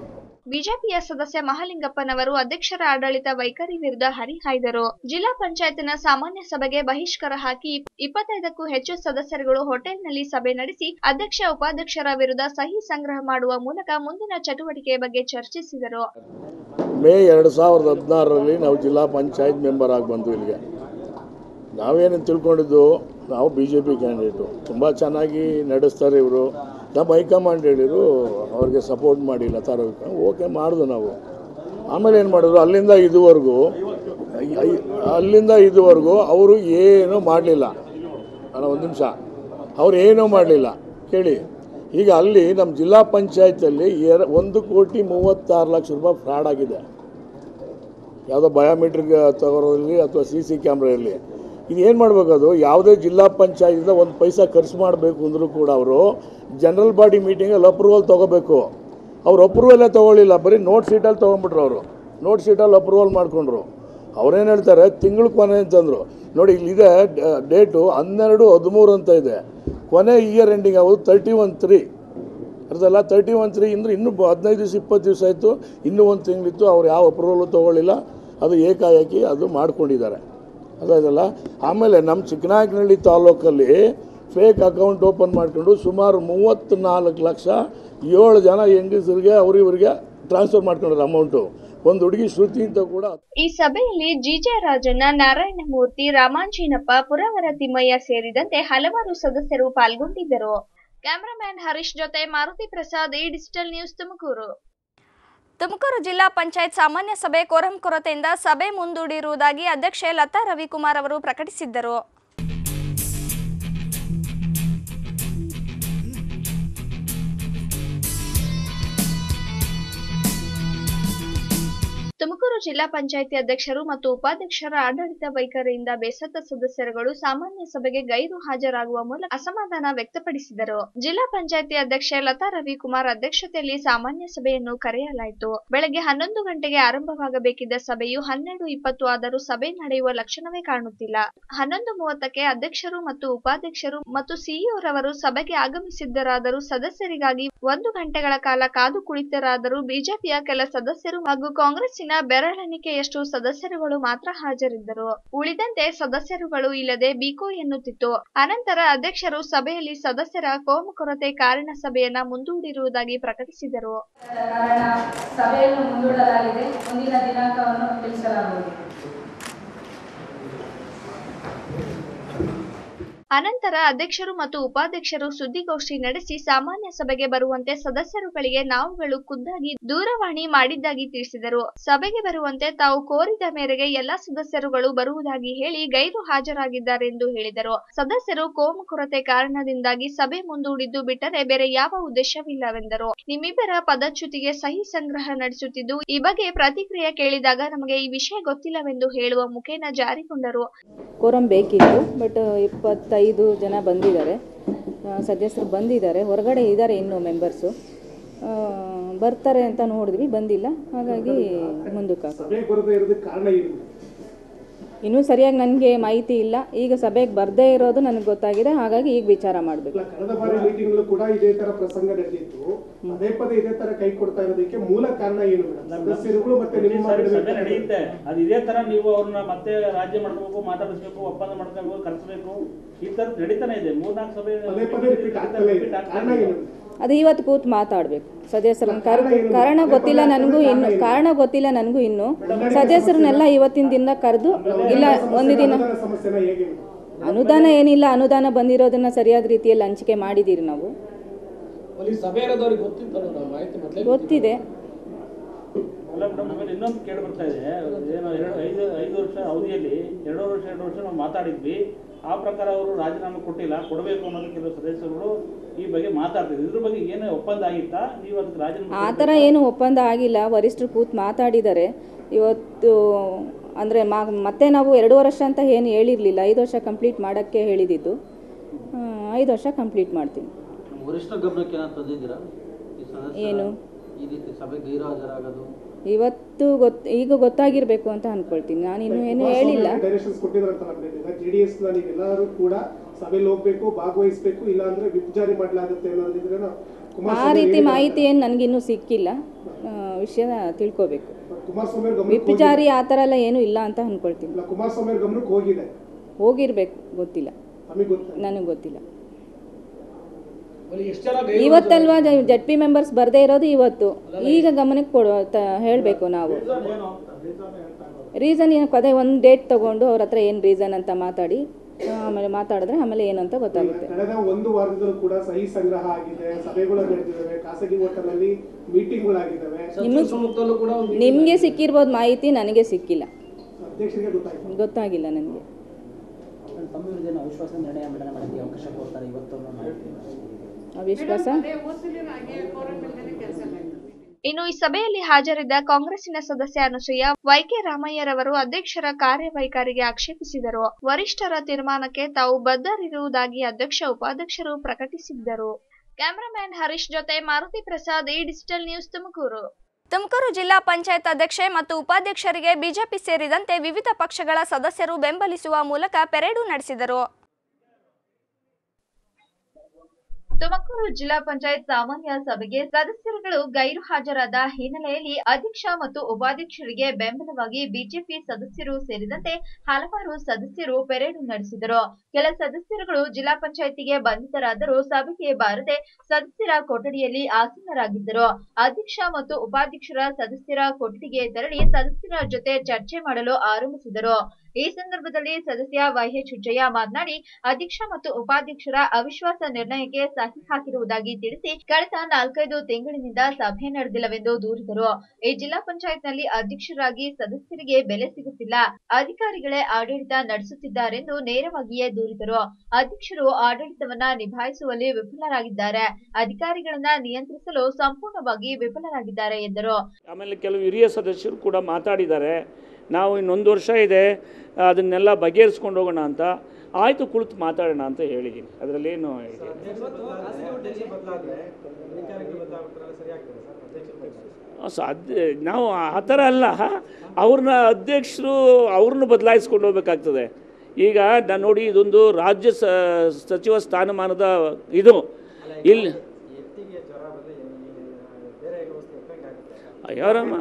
ಬಿಜೆಪಿಯ ಸದಸ್ಯ ಮಹಾಲಿಂಗಪ್ಪನವರು ಅಧ್ಯಕ್ಷರ ಆಡಳಿತ ವೈಖರಿ ವಿರುದ್ಧ ಹರಿಹಾಯ್ದರು ಜಿಲ್ಲಾ ಪಂಚಾಯತ್ನ ಸಾಮಾನ್ಯ ಸಭೆಗೆ ಬಹಿಷ್ಕಾರ ಹಾಕಿ ಇಪ್ಪತ್ತೈದಕ್ಕೂ ಹೆಚ್ಚು ಸದಸ್ಯರುಗಳು ಹೋಟೆಲ್ನಲ್ಲಿ ಸಭೆ ನಡೆಸಿ ಅಧ್ಯಕ್ಷ ಉಪಾಧ್ಯಕ್ಷರ ವಿರುದ್ಧ ಸಹಿ ಸಂಗ್ರಹ ಮಾಡುವ ಮೂಲಕ ಮುಂದಿನ ಚಟುವಟಿಕೆ ಬಗ್ಗೆ ಚರ್ಚಿಸಿದರು ಮೇ ಎರಡು ಸಾವಿರದ ಹದಿನಾರರಲ್ಲಿ ನಾವು ಜಿಲ್ಲಾ ಪಂಚಾಯತ್ ಮೆಂಬರ್ ಆಗಿ ಬಂದು ಇಲ್ಲಿಗೆ ನಾವೇನು ತಿಳ್ಕೊಂಡಿದ್ದು ನಾವು ಬಿ ಜೆ ಪಿ ಕ್ಯಾಂಡಿಡೇಟು ತುಂಬ ಚೆನ್ನಾಗಿ ನಡೆಸ್ತಾರೆ ಇವರು ನಮ್ಮ ಹೈಕಮಾಂಡ್ ಹೇಳಿರು ಅವ್ರಿಗೆ ಸಪೋರ್ಟ್ ಮಾಡಿ ಲತಾ ರವಿಕುಮಾರ್ ಓಕೆ ಮಾಡಿದ್ವು ನಾವು ಆಮೇಲೆ ಏನು ಮಾಡಿದ್ರು ಅಲ್ಲಿಂದ ಇದುವರೆಗೂ ಐ- ಐ- ಅಲ್ಲಿಂದ ಇದುವರೆಗೂ ಅವರು ಏನೂ ಮಾಡಲಿಲ್ಲ ಅಣ್ಣ ಒಂದು ನಿಮಿಷ ಅವ್ರು ಏನೂ ಮಾಡಲಿಲ್ಲ ಕೇಳಿ ಈಗ ಅಲ್ಲಿ ನಮ್ಮ ಜಿಲ್ಲಾ ಪಂಚಾಯತಲ್ಲಿ ಎರ ಒಂದು ಕೋಟಿ ಮೂವತ್ತಾರು ಲಕ್ಷ ರೂಪಾಯಿ ಫ್ರಾಡ್ ಆಗಿದೆ ಯಾವುದೋ ಬಯೋಮೆಟ್ರಿಕ್ ತಗೊಳ್ಳೋದಿರಲಿ ಅಥವಾ ಸಿ ಸಿ ಕ್ಯಾಮ್ರಾ ಇರಲಿ ಇದು ಏನು ಮಾಡಬೇಕು ಅದು ಯಾವುದೇ ಜಿಲ್ಲಾ ಪಂಚಾಯತಿಂದ ಒಂದು ಪೈಸಾ ಖರ್ಚು ಮಾಡಬೇಕು ಅಂದರೂ ಕೂಡ ಅವರು ಜನರಲ್ ಬಾಡಿ ಮೀಟಿಂಗಲ್ಲಿ ಅಪ್ರೂವಲ್ ತೊಗೋಬೇಕು ಅವ್ರು ಅಪ್ರೂವಲ್ಲೇ ತೊಗೊಳ್ಳಿಲ್ಲ ಬರೀ ನೋಟ್ ಶೀಟಲ್ಲಿ ತೊಗೊಂಡ್ಬಿಟ್ರು ಅವರು ನೋಟ್ ಶೀಟಲ್ಲಿ ಅಪ್ರೂವಲ್ ಮಾಡಿಕೊಂಡ್ರು ಅವ್ರೇನು ಹೇಳ್ತಾರೆ ತಿಂಗಳು ಕೊನೆ ಅಂತಂದರು ನೋಡಿ ಇಲ್ಲಿದೆ ಡೇಟು ಹನ್ನೆರಡು ಹದಿಮೂರು ಅಂತ ಇದೆ ಕೊನೆ ಇಯರ್ ಎಂಡಿಂಗ್ ಆಗೋದು ತರ್ಟಿ ಒನ್ ತ್ರೀ ಅರ್ಧಲ್ಲ ತರ್ಟಿ ಒನ್ ತ್ರೀ ಅಂದರೆ ಇನ್ನೂ ಬ- ಹದಿನೈದು ದಿವಸ ಇಪ್ಪತ್ತು ದಿವಸ ಆಯಿತು ಇನ್ನೂ ಒಂದು ತಿಂಗಳಿತ್ತು ಅವ್ರು ಯಾವ ಅಪ್ರೂವಲು ತೊಗೊಳ್ಳಿಲ್ಲ ಅದು ಏಕಾಏಕಿ ಅದು ಮಾಡ್ಕೊಂಡಿದ್ದಾರೆ ಅದಾಯ್ತಲ್ಲ ಆಮೇಲೆ ನಮ್ಮ ಚಿಕ್ಕನಾಯಕನಹಳ್ಳಿ ತಾಲೂಕಲ್ಲಿ ಫೇಕ್ ಅಕೌಂಟ್ ಓಪನ್ ಮಾಡಿಕೊಂಡು ಸುಮಾರು ಮೂವತ್ತ್ನಾಲ್ಕು ಲಕ್ಷ ಏಳು ಜನ ಹೆಂಗಸರಿಗೆ ಅವರಿವರಿಗೆ ಟ್ರಾನ್ಸ್ಫರ್ ಮಾಡ್ಕೊಂಡ್ರೆ ಅಮೌಂಟು ಒಂದು ಹುಡುಗಿ ಶ್ರುತಿ ಅಂತ ಕೂಡ ಈ ಸಭೆಯಲ್ಲಿ ಜಿಜೆ ರಾಜಣ್ಣ ನಾರಾಯಣಮೂರ್ತಿ ರಾಮಾಂಜಿನಪ್ಪ ಪುರವರ ತಿಮ್ಮಯ್ಯ ಸೇರಿದಂತೆ ಹಲವಾರು ಸದಸ್ಯರು ಪಾಲ್ಗೊಂಡಿದ್ದರು ಕ್ಯಾಮರಾಮ್ಯಾನ್ ಹರೀಶ್ ಜೊತೆ ಮಾರುತಿ ಪ್ರಸಾದ್ ಈ ಡಿಜಿಟಲ್ ನ್ಯೂಸ್ ತುಮಕೂರು ತುಮಕೂರು ಜಿಲ್ಲಾ ಪಂಚಾಯತ್ ಸಾಮಾನ್ಯ ಸಭೆ ಕೋರಂ ಕೊರತೆಯಿಂದ ಸಭೆ ಮುಂದೂಡಿರುವುದಾಗಿ ಅಧ್ಯಕ್ಷೆ ಲತಾ ರವಿಕುಮಾರ್ ಅವರು ಪ್ರಕಟಿಸಿದ್ದರು ತುಮಕೂರು ಜಿಲ್ಲಾ ಪಂಚಾಯಿತಿ ಅಧ್ಯಕ್ಷರು ಮತ್ತು ಉಪಾಧ್ಯಕ್ಷರ ಆಡಳಿತ ವೈಖರಿಯಿಂದ ಬೇಸತ್ತ ಸದಸ್ಯರುಗಳು ಸಾಮಾನ್ಯ ಸಭೆಗೆ ಗೈರು ಹಾಜರಾಗುವ ಮೂಲಕ ಅಸಮಾಧಾನ ವ್ಯಕ್ತಪಡಿಸಿದರು ಜಿಲ್ಲಾ ಪಂಚಾಯಿತಿ ಅಧ್ಯಕ್ಷೆ ಲತಾ ರವಿಕುಮಾರ್ ಅಧ್ಯಕ್ಷತೆಯಲ್ಲಿ ಸಾಮಾನ್ಯ ಸಭೆಯನ್ನು ಕರೆಯಲಾಯಿತು ಬೆಳಗ್ಗೆ ಹನ್ನೊಂದು ಗಂಟೆಗೆ ಆರಂಭವಾಗಬೇಕಿದ್ದ ಸಭೆಯು ಹನ್ನೆರಡು ಇಪ್ಪತ್ತು ಆದರೂ ಸಭೆ ನಡೆಯುವ ಲಕ್ಷಣವೇ ಕಾಣುತ್ತಿಲ್ಲ ಹನ್ನೊಂದು ಮೂವತ್ತಕ್ಕೆ ಅಧ್ಯಕ್ಷರು ಮತ್ತು ಉಪಾಧ್ಯಕ್ಷರು ಮತ್ತು ಸಿಇಒರವರು ಸಭೆಗೆ ಆಗಮಿಸಿದ್ದರಾದರೂ ಸದಸ್ಯರಿಗಾಗಿ ಒಂದು ಗಂಟೆಗಳ ಕಾಲ ಕಾದು ಕುಳಿತರಾದರೂ ಬಿಜೆಪಿಯ ಕೆಲ ಸದಸ್ಯರು ಹಾಗೂ ಕಾಂಗ್ರೆಸ್ಸಿನ ಬೆರಳೆಣಿಕೆಯಷ್ಟು ಸದಸ್ಯರುಗಳು ಮಾತ್ರ ಹಾಜರಿದ್ದರು ಉಳಿದಂತೆ ಸದಸ್ಯರುಗಳು ಇಲ್ಲದೆ ಬಿಕೋ ಎನ್ನುತ್ತಿತ್ತು ಅನಂತರ ಅಧ್ಯಕ್ಷರು ಸಭೆಯಲ್ಲಿ ಸದಸ್ಯರ ಕೋಮು ಕೊರತೆ ಕಾರಣ ಸಭೆಯನ್ನ ಮುಂದೂಡಿರುವುದಾಗಿ ಪ್ರಕಟಿಸಿದರು ಕಾರಣ ಸಭೆಯನ್ನು ಮುಂದೂಡಲಾಗಿದೆ ಮುಂದಿನ ದಿನಾಂಕವನ್ನು ತಿಳಿಸಲಾಗುವುದು ಅನಂತರ ಅಧ್ಯಕ್ಷರು ಮತ್ತು ಉಪಾಧ್ಯಕ್ಷರು ಸುದ್ದಿಗೋಷ್ಠಿ ನಡೆಸಿ ಸಾಮಾನ್ಯ ಸಭೆಗೆ ಬರುವಂತೆ ಸದಸ್ಯರುಗಳಿಗೆ ನಾವುಗಳು ಖುದ್ದಾಗಿ ದೂರವಾಣಿ ಮಾಡಿದ್ದಾಗಿ ತಿಳಿಸಿದರು ಸಭೆಗೆ ಬರುವಂತೆ ತಾವು ಕೋರಿದ ಮೇರೆಗೆ ಎಲ್ಲಾ ಸದಸ್ಯರುಗಳು ಬರುವುದಾಗಿ ಹೇಳಿ ಗೈರು ಹಾಜರಾಗಿದ್ದಾರೆಂದು ಹೇಳಿದರು ಸದಸ್ಯರು ಕೋಮು ಕೊರತೆ ಕಾರಣದಿಂದಾಗಿ ಸಭೆ ಮುಂದೂಡಿದ್ದು ಬಿಟ್ಟರೆ ಬೇರೆ ಯಾವ ಉದ್ದೇಶವಿಲ್ಲವೆಂದರು ನಿಮ್ಮಿಬ್ಬರ ಪದಚ್ಯುತಿಗೆ ಸಹಿ ಸಂಗ್ರಹ ನಡೆಸುತ್ತಿದ್ದು ಈ ಬಗ್ಗೆ ಪ್ರತಿಕ್ರಿಯೆ ಕೇಳಿದಾಗ ನಮಗೆ ಈ ವಿಷಯ ಗೊತ್ತಿಲ್ಲವೆಂದು ಹೇಳುವ ಮುಖೇನ ಜಾರಿಕೊಂಡರು ಕೋರಂ ಬೇಕಿತ್ತು ಬಟ್ ಇಪ್ಪತ್ತೈದು ಜನ ಬಂದಿದ್ದಾರೆ ಆ, ಸದಸ್ಯರು ಬಂದಿದ್ದಾರೆ ಹೊರಗಡೆ ಇದ್ದಾರೆ ಇನ್ನೂ ಮೆಂಬರ್ಸು ಬರ್ತಾರೆ ಅಂತ ನೋಡಿದ್ವಿ ಬಂದಿಲ್ಲ ಹಾಗಾಗಿ ಮುಂದಕ್ಕೆ ಹಾಕೋದು ಇನ್ನೂ ಸರಿಯಾಗಿ ನನಗೆ ಮಾಹಿತಿ ಇಲ್ಲ ಈಗ ಸಭೆಗೆ ಬರದೇ ಇರೋದು ನನಗೆ ಗೊತ್ತಾಗಿದೆ ಹಾಗಾಗಿ ಈಗ ವಿಚಾರ ಮಾಡಬೇಕು ಕಳೆದ ಬಾರಿ ಮೀಟಿಂಗ್ಲು ಕೂಡ ಇದೇ ತರ ಪ್ರಸಂಗ ನಡೆದಿತ್ತು ಪದೇ ಪದೇ ಇದೇ ತರ ಕೈ ಕೊಡ್ತಾ ಇರೋದಕ್ಕೆ ಮೂಲ ಕಾರಣ ಏನು ಮೇಡಮ್ ಸದಸ್ಯರುಗಳು ಮತ್ತೆ ನಿಮ್ಮ ಸಭೆ ನಡುವೆ ನಡೆಯುತ್ತೆ ಅದು ಇದೇ ತರ ನೀವು ಅವ್ರನ್ನ ಮತ್ತೆ ರಾಜ್ಯ ಮಾಡ್ಕೋಬೇಕು ಮಾತಾಡಿಸ್ಬೇಕು ಒಪ್ಪಂದ ಮಾಡ್ಕೋಬೇಕು ಕರ್ಸ್ಬೇಕು ಈ ತರ ನಡೀತಾನೆ ಇದೆ ಮೂರ್ನಾಲ್ಕು ಸಭೆ ಪದೇ ಪದೇ ರಿಪೀಟ್ ಆಗ್ತಲೇ ಇದೆ ಕಾರಣ ಏನು ಅದು ಇವತ್ತು ಕೂತು ಮಾತಾಡಬೇಕು ಸದಸ್ಯರನ್ನ ಕರ್ ಕಾರಣ ಗೊತ್ತಿಲ್ಲ ನನಗೂ ಇನ್ನು ಕಾರಣ ಗೊತ್ತಿಲ್ಲ ನನಗೂ ಇನ್ನು ಸದಸ್ಯರನ್ನೆಲ್ಲ ಇವತ್ತಿನ ದಿನ ಕರೆದು ಇಲ್ಲ ಒಂದು ದಿನ ಅನುದಾನ ಸಮಸ್ಯೆನ ಹೇಗೆ ಮೇಡಮ್? ಅನುದಾನ ಏನಿಲ್ಲ ಅನುದಾನ ಬಂದಿರೋದನ್ನ ಸರಿಯಾದ ರೀತಿಯಲ್ಲಿ ಹಂಚಿಕೆ ಮಾಡಿದ್ದೀರಿ ನಾವು ಗೊತ್ತಿದೆ ಅಲ್ಲ ಮೇಡಮ್ ಆಮೇಲೆ ಇನ್ನೊಂದು ಕೇಳಿ ಬರ್ತಾ ಇದೆ ಏನು ಎರಡು ಐದು ಐದು ವರ್ಷ ಅವಧಿಯಲ್ಲಿ ಎರಡು ವರ್ಷ ಎರಡು ವರ್ಷ ನಾವು ಮಾತಾಡಿದ್ವಿ ಆ ಪ್ರಕಾರ ಅವರು ರಾಜೀನಾಮೆ ಕೊಟ್ಟಿಲ್ಲ ಕೊಡಬೇಕು ಅನ್ನೋದು ಕೆಲವು ಸದಸ್ಯರುಗಳು ಈ ಬಗ್ಗೆ ಮಾತಾಡ್ತಿದ್ರು ಇದ್ರ ಬಗ್ಗೆ ಏನು ಒಪ್ಪಂದ ಆಗಿತ್ತಾ ನೀವು ಅದಕ್ಕೆ ರಾಜೀನಾಮೆ ಆ ಥರ ಏನು ಒಪ್ಪಂದ ಆಗಿಲ್ಲ ವರಿಷ್ಠರು ಕೂತು ಮಾತಾಡಿದ್ದಾರೆ ಇವತ್ತು ಅಂದರೆ ಮಾ ಮತ್ತೆ ನಾವು ಎರಡು ವರ್ಷ ಅಂತ ಏನು ಹೇಳಿರಲಿಲ್ಲ ಐದು ವರ್ಷ ಕಂಪ್ಲೀಟ್ ಮಾಡೋಕ್ಕೆ ಹೇಳಿದ್ದು ಐದು ವರ್ಷ ಕಂಪ್ಲೀಟ್ ಮಾಡ್ತೀನಿ ವರಿಷ್ಠ ಗಮನಕ್ಕೆ ಏನಾದ್ರು ತಂದಿದ್ದೀರಾ ಈ ಸದಸ್ಯ ಏನು ಈ ರೀತಿ ಸಭೆ ಗೈರು ಹಾಜರಾಗೋದು ಇವತ್ತು ಗೊತ್ತು ಈಗ ಗೊತ್ತಾಗಿರಬೇಕು ಅಂತ ಅಂದ್ಕೊಳ್ತೀನಿ ನಾನು ಇನ್ನೂ ಏನು ಹೇಳಿಲ್ಲ ಡೈರೆಕ್ಷನ್ಸ್ ಕೊಟ್ಟಿದ್ರಂತಲ್ಲ ಮೇಡಮ್ ಈಗ ಜೆ ಡಿ ಎಸ್ ನೀವೆಲ್ಲರೂ ಕೂಡ ಸಭೆಯಲ್ಲಿ ಹೋಗ್ಬೇಕು ಭಾಗವಹಿಸಬೇಕು ಇಲ್ಲ ಅಂದ್ರೆ ವಿಪ್ ಜಾರಿ ಮಾಡಲಾಗುತ್ತೆ ಅನ್ನೋದಿದ್ರೆ ಆ ರೀತಿ ಮಾಹಿತಿ ಏನು ನನಗಿನ್ನೂ ಸಿಕ್ಕಿಲ್ಲ ಆ, ವಿಷಯ ತಿಳ್ಕೊಬೇಕು ಕುಮಾರಸ್ವಾಮಿ ಅವ್ರ ಗಮನಕ್ಕೆ ವಿಪಿಚಾರಿ ಆ ಥರ ಎಲ್ಲ ಏನೂ ಇಲ್ಲ ಅಂತ ಅಂದ್ಕೊಳ್ತೀನಿ ಹೋಗಿಲ್ಲ ಕುಮಾರಸ್ವಾಮಿ ಅವ್ರ ಗಮನಕ್ಕೆ ಹೋಗಿದೆ ಹೋಗಿರ್ಬೇಕು ಗೊತ್ತಿಲ್ಲ ನಮಗೆ ಗೊತ್ತ ನನಗೆ ಗೊತ್ತಿಲ್ಲ ಇವತ್ತಲ್ವಾ ಜಡ್ ಪಿ ಮೆಂಬರ್ಸ್ ಬರದೇ ಇರೋದು ಇವತ್ತು ಈಗ ಗಮನಕ್ಕೆ ಕೊಡೋ ತ ಹೇಳಬೇಕು ನಾವು ರೀಸನ್ ಏನು ಅದೇ ಒಂದು ಡೇಟ್ ತಗೊಂಡು ಅವ್ರ ಹತ್ರ ಏನು ರೀಸನ್ ಅಂತ ಮಾತಾಡಿ ಆಮೇಲೆ ಮಾತಾಡಿದ್ರೆ ಆಮೇಲೆ ಏನು ಅಂತ ಗೊತ್ತಾಗುತ್ತೆ ಕಳೆದ ಒಂದು ವಾರದಲ್ಲೂ ಕೂಡ ಸಹಿ ಸಂಗ್ರಹ ಆಗಿದೆ ಸಭೆಗಳು ನಡೆದಿದ್ದಾವೆ ಖಾಸಗಿ ಹೋಟೆಲಲ್ಲಿ ಮೀಟಿಂಗ್ಗಳಾಗಿದ್ದಾವೆ ನಿಮಗೆ ನಿಮಗೆ ಸಿಕ್ಕಿರ್ಬೋದು ಮಾಹಿತಿ ನನಗೆ ಸಿಕ್ಕಿಲ್ಲ ಅಧ್ಯಕ್ಷರಿಗೆ ಗೊತ್ತಾಯ್ತು ಗೊತ್ತಾಗಿಲ್ಲ ನನಗೆ ತಮ್ಮ ವಿರುದ್ಧ ಅವಿಶ್ವಾಸ ನಿರ್ಣಯ ಮಂಡನೆ ಮಾಡೋಕ್ಕೆ ಅವಕಾಶ ಕೊಡ್ತಾರೆ ಇವತ್ತು ಅನ್ನೋ ಮಾಹಿತಿ ಅವಿಶ್ವಾಸ ಇನ್ನು ಈ ಸಭೆಯಲ್ಲಿ ಹಾಜರಿದ್ದ ಕಾಂಗ್ರೆಸ್ಸಿನ ಸದಸ್ಯ ಅನುಸೂಯ ವೈಕೆ ರಾಮಯ್ಯರವರು ಅಧ್ಯಕ್ಷರ ಕಾರ್ಯವೈಖರಿಗೆ ಆಕ್ಷೇಪಿಸಿದರು ವರಿಷ್ಠರ ತೀರ್ಮಾನಕ್ಕೆ ತಾವು ಬದ್ಧರಿರುವುದಾಗಿ ಅಧ್ಯಕ್ಷ ಉಪಾಧ್ಯಕ್ಷರು ಪ್ರಕಟಿಸಿದ್ದರು ಕ್ಯಾಮರಾಮ್ಯಾನ್ ಹರೀಶ್ ಜೊತೆ ಮಾರುತಿ ಪ್ರಸಾದ್ ಈ ಡಿಜಿಟಲ್ ನ್ಯೂಸ್ ತುಮಕೂರು ತುಮಕೂರು ಜಿಲ್ಲಾ ಪಂಚಾಯತ್ ಅಧ್ಯಕ್ಷೆ ಮತ್ತು ಉಪಾಧ್ಯಕ್ಷರಿಗೆ ಬಿಜೆಪಿ ಸೇರಿದಂತೆ ವಿವಿಧ ಪಕ್ಷಗಳ ಸದಸ್ಯರು ಬೆಂಬಲಿಸುವ ಮೂಲಕ ಪೆರೇಡು ನಡೆಸಿದರು ತುಮಕೂರು ಜಿಲ್ಲಾ ಪಂಚಾಯತ್ ಸಾಮಾನ್ಯ ಸಭೆಗೆ ಸದಸ್ಯರುಗಳು ಗೈರು ಹಾಜರಾದ ಹಿನ್ನೆಲೆಯಲ್ಲಿ ಅಧ್ಯಕ್ಷ ಮತ್ತು ಉಪಾಧ್ಯಕ್ಷರಿಗೆ ಬೆಂಬಲವಾಗಿ ಬಿಜೆಪಿ ಸದಸ್ಯರು ಸೇರಿದಂತೆ ಹಲವಾರು ಸದಸ್ಯರು ಪೆರೇಡು ನಡೆಸಿದರು ಕೆಲ ಸದಸ್ಯರುಗಳು ಜಿಲ್ಲಾ ಪಂಚಾಯತಿಗೆ ಬಂಧಿತರಾದರೂ ಸಭೆಗೆ ಬಾರದೆ ಸದಸ್ಯರ ಕೊಠಡಿಯಲ್ಲಿ ಆಸೀನರಾಗಿದ್ದರು ಅಧ್ಯಕ್ಷ ಮತ್ತು ಉಪಾಧ್ಯಕ್ಷರ ಸದಸ್ಯರ ಕೊಠಡಿಗೆ ತೆರಳಿ ಸದಸ್ಯರ ಜೊತೆ ಚರ್ಚೆ ಮಾಡಲು ಆರಂಭಿಸಿದರು ಈ ಸಂದರ್ಭದಲ್ಲಿ ಸದಸ್ಯ ವೈಎಚ್ ಹುಚ್ಚಯ್ಯ ಮಾತನಾಡಿ ಅಧ್ಯಕ್ಷ ಮತ್ತು ಉಪಾಧ್ಯಕ್ಷರ ಅವಿಶ್ವಾಸ ನಿರ್ಣಯಕ್ಕೆ ಸಹಿ ಹಾಕಿರುವುದಾಗಿ ತಿಳಿಸಿ ಕಳೆದ ನಾಲ್ಕೈದು ತಿಂಗಳಿನಿಂದ ಸಭೆ ನಡೆದಿಲ್ಲವೆಂದು ದೂರಿದರು ಈ ಜಿಲ್ಲಾ ಪಂಚಾಯತ್ನಲ್ಲಿ ಅಧ್ಯಕ್ಷರಾಗಿ ಸದಸ್ಯರಿಗೆ ಬೆಲೆ ಸಿಗುತ್ತಿಲ್ಲ ಅಧಿಕಾರಿಗಳೇ ಆಡಳಿತ ನಡೆಸುತ್ತಿದ್ದಾರೆಂದು ನೇರವಾಗಿಯೇ ದೂರಿದರು ಅಧ್ಯಕ್ಷರು ಆಡಳಿತವನ್ನ ನಿಭಾಯಿಸುವಲ್ಲಿ ವಿಫಲರಾಗಿದ್ದಾರೆ ಅಧಿಕಾರಿಗಳನ್ನ ನಿಯಂತ್ರಿಸಲು ಸಂಪೂರ್ಣವಾಗಿ ವಿಫಲರಾಗಿದ್ದಾರೆ ಎಂದರು ಆಮೇಲೆ ಕೆಲವು ಹಿರಿಯ ಸದಸ್ಯರು ಕೂಡ ಮಾತಾಡಿದ್ದಾರೆ ನಾವು ಇನ್ನೊಂದು ವರ್ಷ ಇದೆ ಅದನ್ನೆಲ್ಲ ಬಗೆಹರಿಸ್ಕೊಂಡು ಹೋಗೋಣ ಅಂತ ಆಯಿತು ಕುಳಿತು ಮಾತಾಡೋಣ ಅಂತ ಹೇಳಿದ್ದೀನಿ ಅದರಲ್ಲೇನು ಇದೆ ಸಾಧ್ಯ ನಾವು ಆ ಥರ ಅಲ್ಲ ಅವ್ರನ್ನ ಅಧ್ಯಕ್ಷರು ಅವ್ರನ್ನ ಬದಲಾಯಿಸ್ಕೊಂಡು ಹೋಗ್ಬೇಕಾಗ್ತದೆ ಈಗ ನಾನು ನೋಡಿ ಇದೊಂದು ರಾಜ್ಯ ಸ ಸಚಿವ ಸ್ಥಾನಮಾನದ ಇದು ಇಲ್ಲಿ ಯಾರಮ್ಮ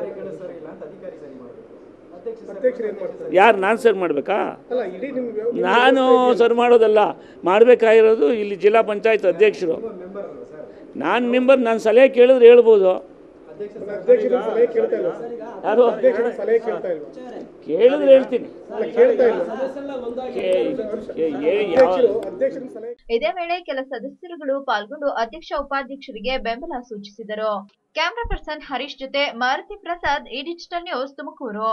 ಯಾರು ನಾನು ಸರಿ ಮಾಡಬೇಕಾ ಅಲ್ಲ ಇಡೀ ನಿಮ್ಗೆ ನಾನು ಸರಿ ಮಾಡೋದಲ್ಲ ಮಾಡಬೇಕಾಗಿರೋದು ಇಲ್ಲಿ ಜಿಲ್ಲಾ ಪಂಚಾಯತ್ ಅಧ್ಯಕ್ಷರು ನಾನು ಮೆಂಬರ್ ನಾನು ಸಲಹೆ ಕೇಳಿದ್ರೆ ಹೇಳ್ಬೋದು ಅಧ್ಯಕ್ಷರ ಸಲಹೆ ಕೇಳ್ತಾ ಇಲ್ಲ ಯಾರು ಅಧ್ಯಕ್ಷರ ಸಲಹೆ ಕೇಳ್ತಾ ಇಲ್ವಾ ಕೇಳಿದ್ರೆ ಹೇಳ್ತೀನಿ ಅಲ್ಲ ಕೇಳ್ತಾ ಇಲ್ಲ ಕೇ- ಕೇ- ಏ- ಯಾವ- ಅಧ್ಯಕ್ಷರ ಸಲಹೆ ಇದೇ ವೇಳೆ ಕೆಲ ಸದಸ್ಯರುಗಳು ಪಾಲ್ಗೊಂಡು ಅಧ್ಯಕ್ಷ ಉಪಾಧ್ಯಕ್ಷರಿಗೆ ಬೆಂಬಲ ಸೂಚಿಸಿದರು ಕ್ಯಾಮರಾ ಪರ್ಸನ್ ಹರೀಶ್ ಜೊತೆ ಮಾರುತಿ ಪ್ರಸಾದ್ ಈ ಡಿಜಿಟಲ್ ನ್ಯೂಸ್ ತುಮಕೂರು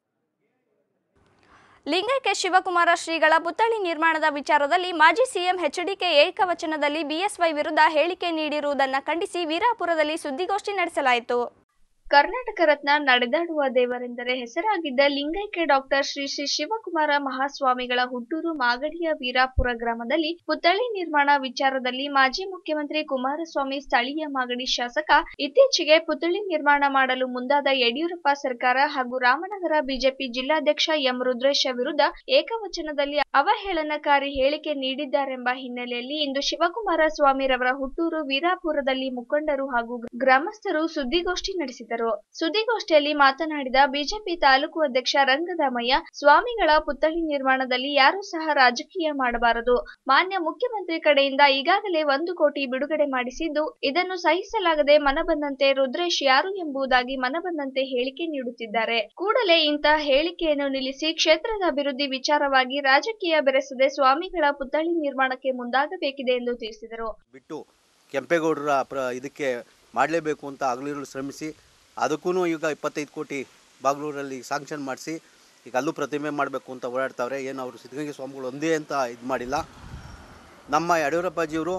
ಲಿಂಗೈಕ್ಯ ಶಿವಕುಮಾರ ಶ್ರೀಗಳ ಪುತ್ಥಳಿ ನಿರ್ಮಾಣದ ವಿಚಾರದಲ್ಲಿ ಮಾಜಿ ಸಿಎಂ ಎಚ್ಡಿಕೆ ಏಕವಚನದಲ್ಲಿ ಬಿಎಸ್ವೈ ವಿರುದ್ಧ ಹೇಳಿಕೆ ನೀಡಿರುವುದನ್ನು ಖಂಡಿಸಿ ವೀರಾಪುರದಲ್ಲಿ ಸುದ್ದಿಗೋಷ್ಠಿ ನಡೆಸಲಾಯಿತು ಕರ್ನಾಟಕ ರತ್ನ ನಡೆದಾಡುವ ದೇವರೆಂದರೆ ಹೆಸರಾಗಿದ್ದ ಲಿಂಗೈಕ್ಯ ಡಾಕ್ಟರ್ ಶ್ರೀ ಶ್ರೀ ಶಿವಕುಮಾರ ಮಹಾಸ್ವಾಮಿಗಳ ಹುಟ್ಟೂರು ಮಾಗಡಿಯ ವೀರಾಪುರ ಗ್ರಾಮದಲ್ಲಿ ಪುತ್ಥಳಿ ನಿರ್ಮಾಣ ವಿಚಾರದಲ್ಲಿ ಮಾಜಿ ಮುಖ್ಯಮಂತ್ರಿ ಕುಮಾರಸ್ವಾಮಿ ಸ್ಥಳೀಯ ಮಾಗಡಿ ಶಾಸಕ ಇತ್ತೀಚೆಗೆ ಪುತ್ಥಳಿ ನಿರ್ಮಾಣ ಮಾಡಲು ಮುಂದಾದ ಯಡಿಯೂರಪ್ಪ ಸರ್ಕಾರ ಹಾಗೂ ರಾಮನಗರ ಬಿಜೆಪಿ ಜಿಲ್ಲಾಧ್ಯಕ್ಷ ಎಂ ರುದ್ರೇಶ ವಿರುದ್ಧ ಏಕವಚನದಲ್ಲಿ ಅವಹೇಳನಕಾರಿ ಹೇಳಿಕೆ ನೀಡಿದ್ದಾರೆಂಬ ಹಿನ್ನೆಲೆಯಲ್ಲಿ ಇಂದು ಶಿವಕುಮಾರ ಸ್ವಾಮಿರವರ ಹುಟ್ಟೂರು ವೀರಾಪುರದಲ್ಲಿ ಮುಖಂಡರು ಹಾಗೂ ಗ್ರಾಮಸ್ಥರು ಸುದ್ದಿಗೋಷ್ಠಿ ನಡೆಸಿದರು ಸುದ್ದಿಗೋಷ್ಠಿಯಲ್ಲಿ ಮಾತನಾಡಿದ ಬಿಜೆಪಿ ತಾಲೂಕು ಅಧ್ಯಕ್ಷ ರಂಗದಾಮಯ್ಯ ಸ್ವಾಮಿಗಳ ಪುತ್ಥಳಿ ನಿರ್ಮಾಣದಲ್ಲಿ ಯಾರೂ ಸಹ ರಾಜಕೀಯ ಮಾಡಬಾರದು ಮಾನ್ಯ ಮುಖ್ಯಮಂತ್ರಿ ಕಡೆಯಿಂದ ಈಗಾಗಲೇ ಒಂದು ಕೋಟಿ ಬಿಡುಗಡೆ ಮಾಡಿಸಿದ್ದು ಇದನ್ನು ಸಹಿಸಲಾಗದೆ ಮನಬಂದಂತೆ ರುದ್ರೇಶ್ ಯಾರು ಎಂಬುದಾಗಿ ಮನಬಂದಂತೆ ಹೇಳಿಕೆ ನೀಡುತ್ತಿದ್ದಾರೆ ಕೂಡಲೇ ಇಂತಹ ಹೇಳಿಕೆಯನ್ನು ನಿಲ್ಲಿಸಿ ಕ್ಷೇತ್ರದ ಅಭಿವೃದ್ಧಿ ವಿಚಾರವಾಗಿ ರಾಜಕೀಯ ಬೆರೆಸದೆ ಸ್ವಾಮಿಗಳ ಪುತ್ಥಳಿ ನಿರ್ಮಾಣಕ್ಕೆ ಮುಂದಾಗಬೇಕಿದೆ ಎಂದು ತಿಳಿಸಿದರು ಬಿಟ್ಟು ಕೆಂಪೇಗೌಡರ ಪ್ರ ಇದಕ್ಕೆ ಮಾಡಲೇಬೇಕು ಅಂತ ಹಗಲಿರುಳು ಶ್ರಮಿಸಿ ಅದಕ್ಕೂ ಈಗ ಇಪ್ಪತ್ತೈದು ಕೋಟಿ ಬಾಗ್ಲೂರಲ್ಲಿ ಸಾಂಕ್ಷನ್ ಮಾಡಿಸಿ ಈಗ ಅಲ್ಲೂ ಪ್ರತಿಮೆ ಮಾಡಬೇಕು ಅಂತ ಓಡಾಡ್ತಾವ್ರೆ ಏನು ಅವರು ಸಿದ್ಧಗಂಗೆ ಸ್ವಾಮಿಗಳು ಒಂದೇ ಅಂತ ಇದು ಮಾಡಿಲ್ಲ ನಮ್ಮ ಯಡಿಯೂರಪ್ಪಾಜಿಯವರು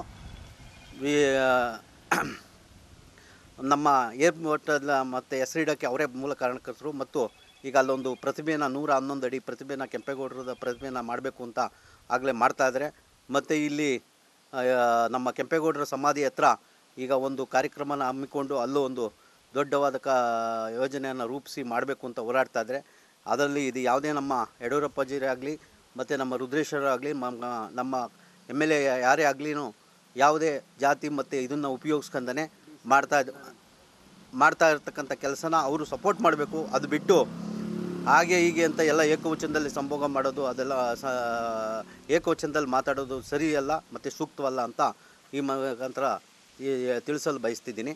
ನಮ್ಮ ಏರ್ಪೋರ್ಟಲ್ಲ ಮತ್ತು ಹೆಸರಿಡೋಕ್ಕೆ ಅವರೇ ಮೂಲ ಕಾರಣಕರ್ತರು ಮತ್ತು ಈಗ ಅಲ್ಲೊಂದು ಪ್ರತಿಮೆನ ನೂರ ಹನ್ನೊಂದು ಅಡಿ ಪ್ರತಿಮೆನ ಕೆಂಪೇಗೌಡರದ ಪ್ರತಿಮೆನ ಮಾಡಬೇಕು ಅಂತ ಆಗಲೇ ಮಾಡ್ತಾಯಿದ್ದಾರೆ ಮತ್ತು ಇಲ್ಲಿ ಆ, ನಮ್ಮ ಕೆಂಪೇಗೌಡರ ಸಮಾಧಿ ಹತ್ರ ಈಗ ಒಂದು ಕಾರ್ಯಕ್ರಮನ ಹಮ್ಮಿಕೊಂಡು ಅಲ್ಲೂ ಒಂದು ದೊಡ್ಡವಾದ ಕ ಯೋಜನೆಯನ್ನು ರೂಪಿಸಿ ಮಾಡಬೇಕು ಅಂತ ಹೋರಾಡ್ತಾ ಇದ್ದಾರೆ ಅದರಲ್ಲಿ ಇದು ಯಾವುದೇ ನಮ್ಮ ಯಡಿಯೂರಪ್ಪಾಜಿರೇ ಆಗಲಿ ಮತ್ತು ನಮ್ಮ ರುದ್ರೇಶ್ವರ ಆಗಲಿ ನಮ್ಮ ಎಮ್ ಎಲ್ ಎ ಯಾರೇ ಆಗಲಿನೂ ಯಾವುದೇ ಜಾತಿ ಮತ್ತು ಇದನ್ನು ಉಪಯೋಗಿಸ್ಕೊಂಡೇ ಮಾಡ್ತಾ ಇದ್- ಮಾಡ್ತಾ ಇರ್ತಕ್ಕಂಥ ಕೆಲಸನ ಅವರು ಸಪೋರ್ಟ್ ಮಾಡಬೇಕು ಅದು ಬಿಟ್ಟು ಹಾಗೆ ಹೀಗೆ ಅಂತ ಎಲ್ಲ ಏಕವಚನದಲ್ಲಿ ಸಂಭೋಗ ಮಾಡೋದು ಅದೆಲ್ಲ ಸ ಏಕವಚನದಲ್ಲಿ ಮಾತಾಡೋದು ಸರಿಯಲ್ಲ ಮತ್ತು ಸೂಕ್ತವಲ್ಲ ಅಂತ ಈ ಮುಖಾಂತರ ಈ ತಿಳಿಸಲು ಬಯಸ್ತಿದ್ದೀನಿ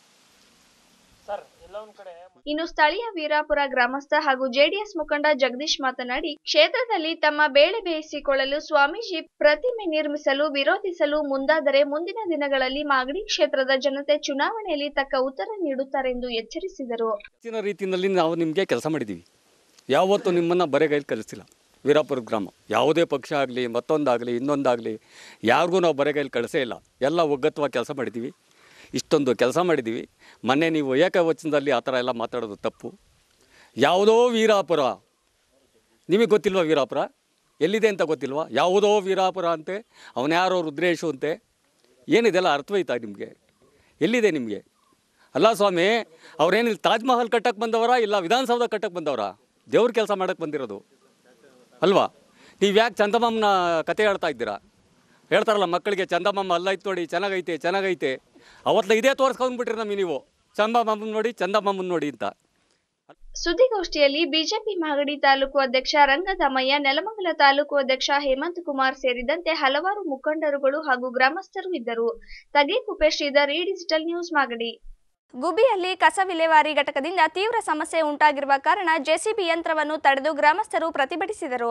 ಇನ್ನು ಸ್ಥಳೀಯ ವೀರಾಪುರ ಗ್ರಾಮಸ್ಥ ಹಾಗೂ ಜೆಡಿಎಸ್ ಮುಖಂಡ ಜಗದೀಶ್ ಮಾತನಾಡಿ ಕ್ಷೇತ್ರದಲ್ಲಿ ತಮ್ಮ ಬೇಳೆ ಬೇಯಿಸಿಕೊಳ್ಳಲು ಸ್ವಾಮೀಜಿ ಪ್ರತಿಮೆ ನಿರ್ಮಿಸಲು ವಿರೋಧಿಸಲು ಮುಂದಾದರೆ ಮುಂದಿನ ದಿನಗಳಲ್ಲಿ ಮಾಗಡಿ ಕ್ಷೇತ್ರದ ಜನತೆ ಚುನಾವಣೆಯಲ್ಲಿ ತಕ್ಕ ಉತ್ತರ ನೀಡುತ್ತಾರೆಂದು ಎಚ್ಚರಿಸಿದರು ಹೆಚ್ಚಿನ ರೀತಿಯಲ್ಲಿ ನಾವು ನಿಮಗೆ ಕೆಲಸ ಮಾಡಿದ್ದೀವಿ ಯಾವತ್ತೂ ನಿಮ್ಮನ್ನು ಬರೆಗೈಲಿ ಕಲಿಸಿಲ್ಲ ವೀರಾಪುರ ಗ್ರಾಮ ಯಾವುದೇ ಪಕ್ಷ ಆಗಲಿ ಮತ್ತೊಂದಾಗಲಿ ಇನ್ನೊಂದಾಗಲಿ ಯಾರಿಗೂ ನಾವು ಬರೆಗೈಲಿ ಕಳಿಸೇ ಇಲ್ಲ ಎಲ್ಲ ಒಗ್ಗಟ್ಟವಾಗಿ ಕೆಲಸ ಮಾಡಿದ್ದೀವಿ ಇಷ್ಟೊಂದು ಕೆಲಸ ಮಾಡಿದ್ದೀವಿ ಮೊನ್ನೆ ನೀವು ಏಕವಚನದಲ್ಲಿ ಆ ಥರ ಎಲ್ಲ ಮಾತಾಡೋದು ತಪ್ಪು ಯಾವುದೋ ವೀರಾಪುರ ನಿಮಗೆ ಗೊತ್ತಿಲ್ವಾ ವೀರಾಪುರ ಎಲ್ಲಿದೆ ಅಂತ ಗೊತ್ತಿಲ್ವಾ ಯಾವುದೋ ವೀರಾಪುರ ಅಂತೆ ಅವನ್ಯಾರೋ ರುದ್ರೇಶು ಅಂತೆ ಏನಿದೆಲ್ಲ ಅರ್ಥವೈತಾ ನಿಮಗೆ ಎಲ್ಲಿದೆ ನಿಮಗೆ ಅಲ್ಲ ಸ್ವಾಮಿ ಅವ್ರೇನಿಲ್ಲ ತಾಜ್ ಮಹಲ್ ಕಟ್ಟಕ್ಕೆ ಬಂದವರ ಇಲ್ಲ ವಿಧಾನಸೌಧ ಕಟ್ಟಕ್ಕೆ ಬಂದವರ ದೇವ್ರ ಕೆಲಸ ಮಾಡಕ್ಕೆ ಬಂದಿರೋದು ಅಲ್ವಾ ನೀವು ಯಾಕೆ ಚಂದಮಾಮನ ಕತೆ ಹೇಳ್ತಾ ಇದ್ದೀರಾ ಹೇಳ್ತಾರಲ್ಲ ಮಕ್ಕಳಿಗೆ ಚಂದಮಾಮ ಅಲ್ಲೈತೆ ನೋಡಿ ಚೆನ್ನಾಗೈತೆ ಚೆನ್ನಾಗೈತೆ ಅವತ್ತು ಇದೇ ತೋರಿಸ್ಕೊಂಡ್ಬಿಟ್ರಿ ನಮಗೆ ನೀವು ಚಂದಮಾಮನ್ ನೋಡಿ ಚಂದಮಾಮನ್ ನೋಡಿ ಅಂತ ಸುದ್ದಿಗೋಷ್ಠಿಯಲ್ಲಿ ಬಿಜೆಪಿ ಮಾಗಡಿ ತಾಲೂಕು ಅಧ್ಯಕ್ಷ ರಂಗದಮಯ್ಯ ನೆಲಮಂಗಲ ತಾಲೂಕು ಅಧ್ಯಕ್ಷ ಹೇಮಂತ್ ಕುಮಾರ್ ಸೇರಿದಂತೆ ಹಲವಾರು ಮುಖಂಡರುಗಳು ಹಾಗೂ ಗ್ರಾಮಸ್ಥರು ಇದ್ದರು ತಗೇಕುಪ್ಪೆ ಶ್ರೀಧರ್ ಈ ಡಿಜಿಟಲ್ ನ್ಯೂಸ್ ಮಾಗಡಿ ಗುಬಿಯಲ್ಲಿ ಕಸ ವಿಲೇವಾರಿ ಘಟಕದಿಂದ ತೀವ್ರ ಸಮಸ್ಯೆ ಉಂಟಾಗಿರುವ ಕಾರಣ ಜೆಸಿಬಿ ಯಂತ್ರವನ್ನು ತಡೆದು ಗ್ರಾಮಸ್ಥರು ಪ್ರತಿಭಟಿಸಿದರು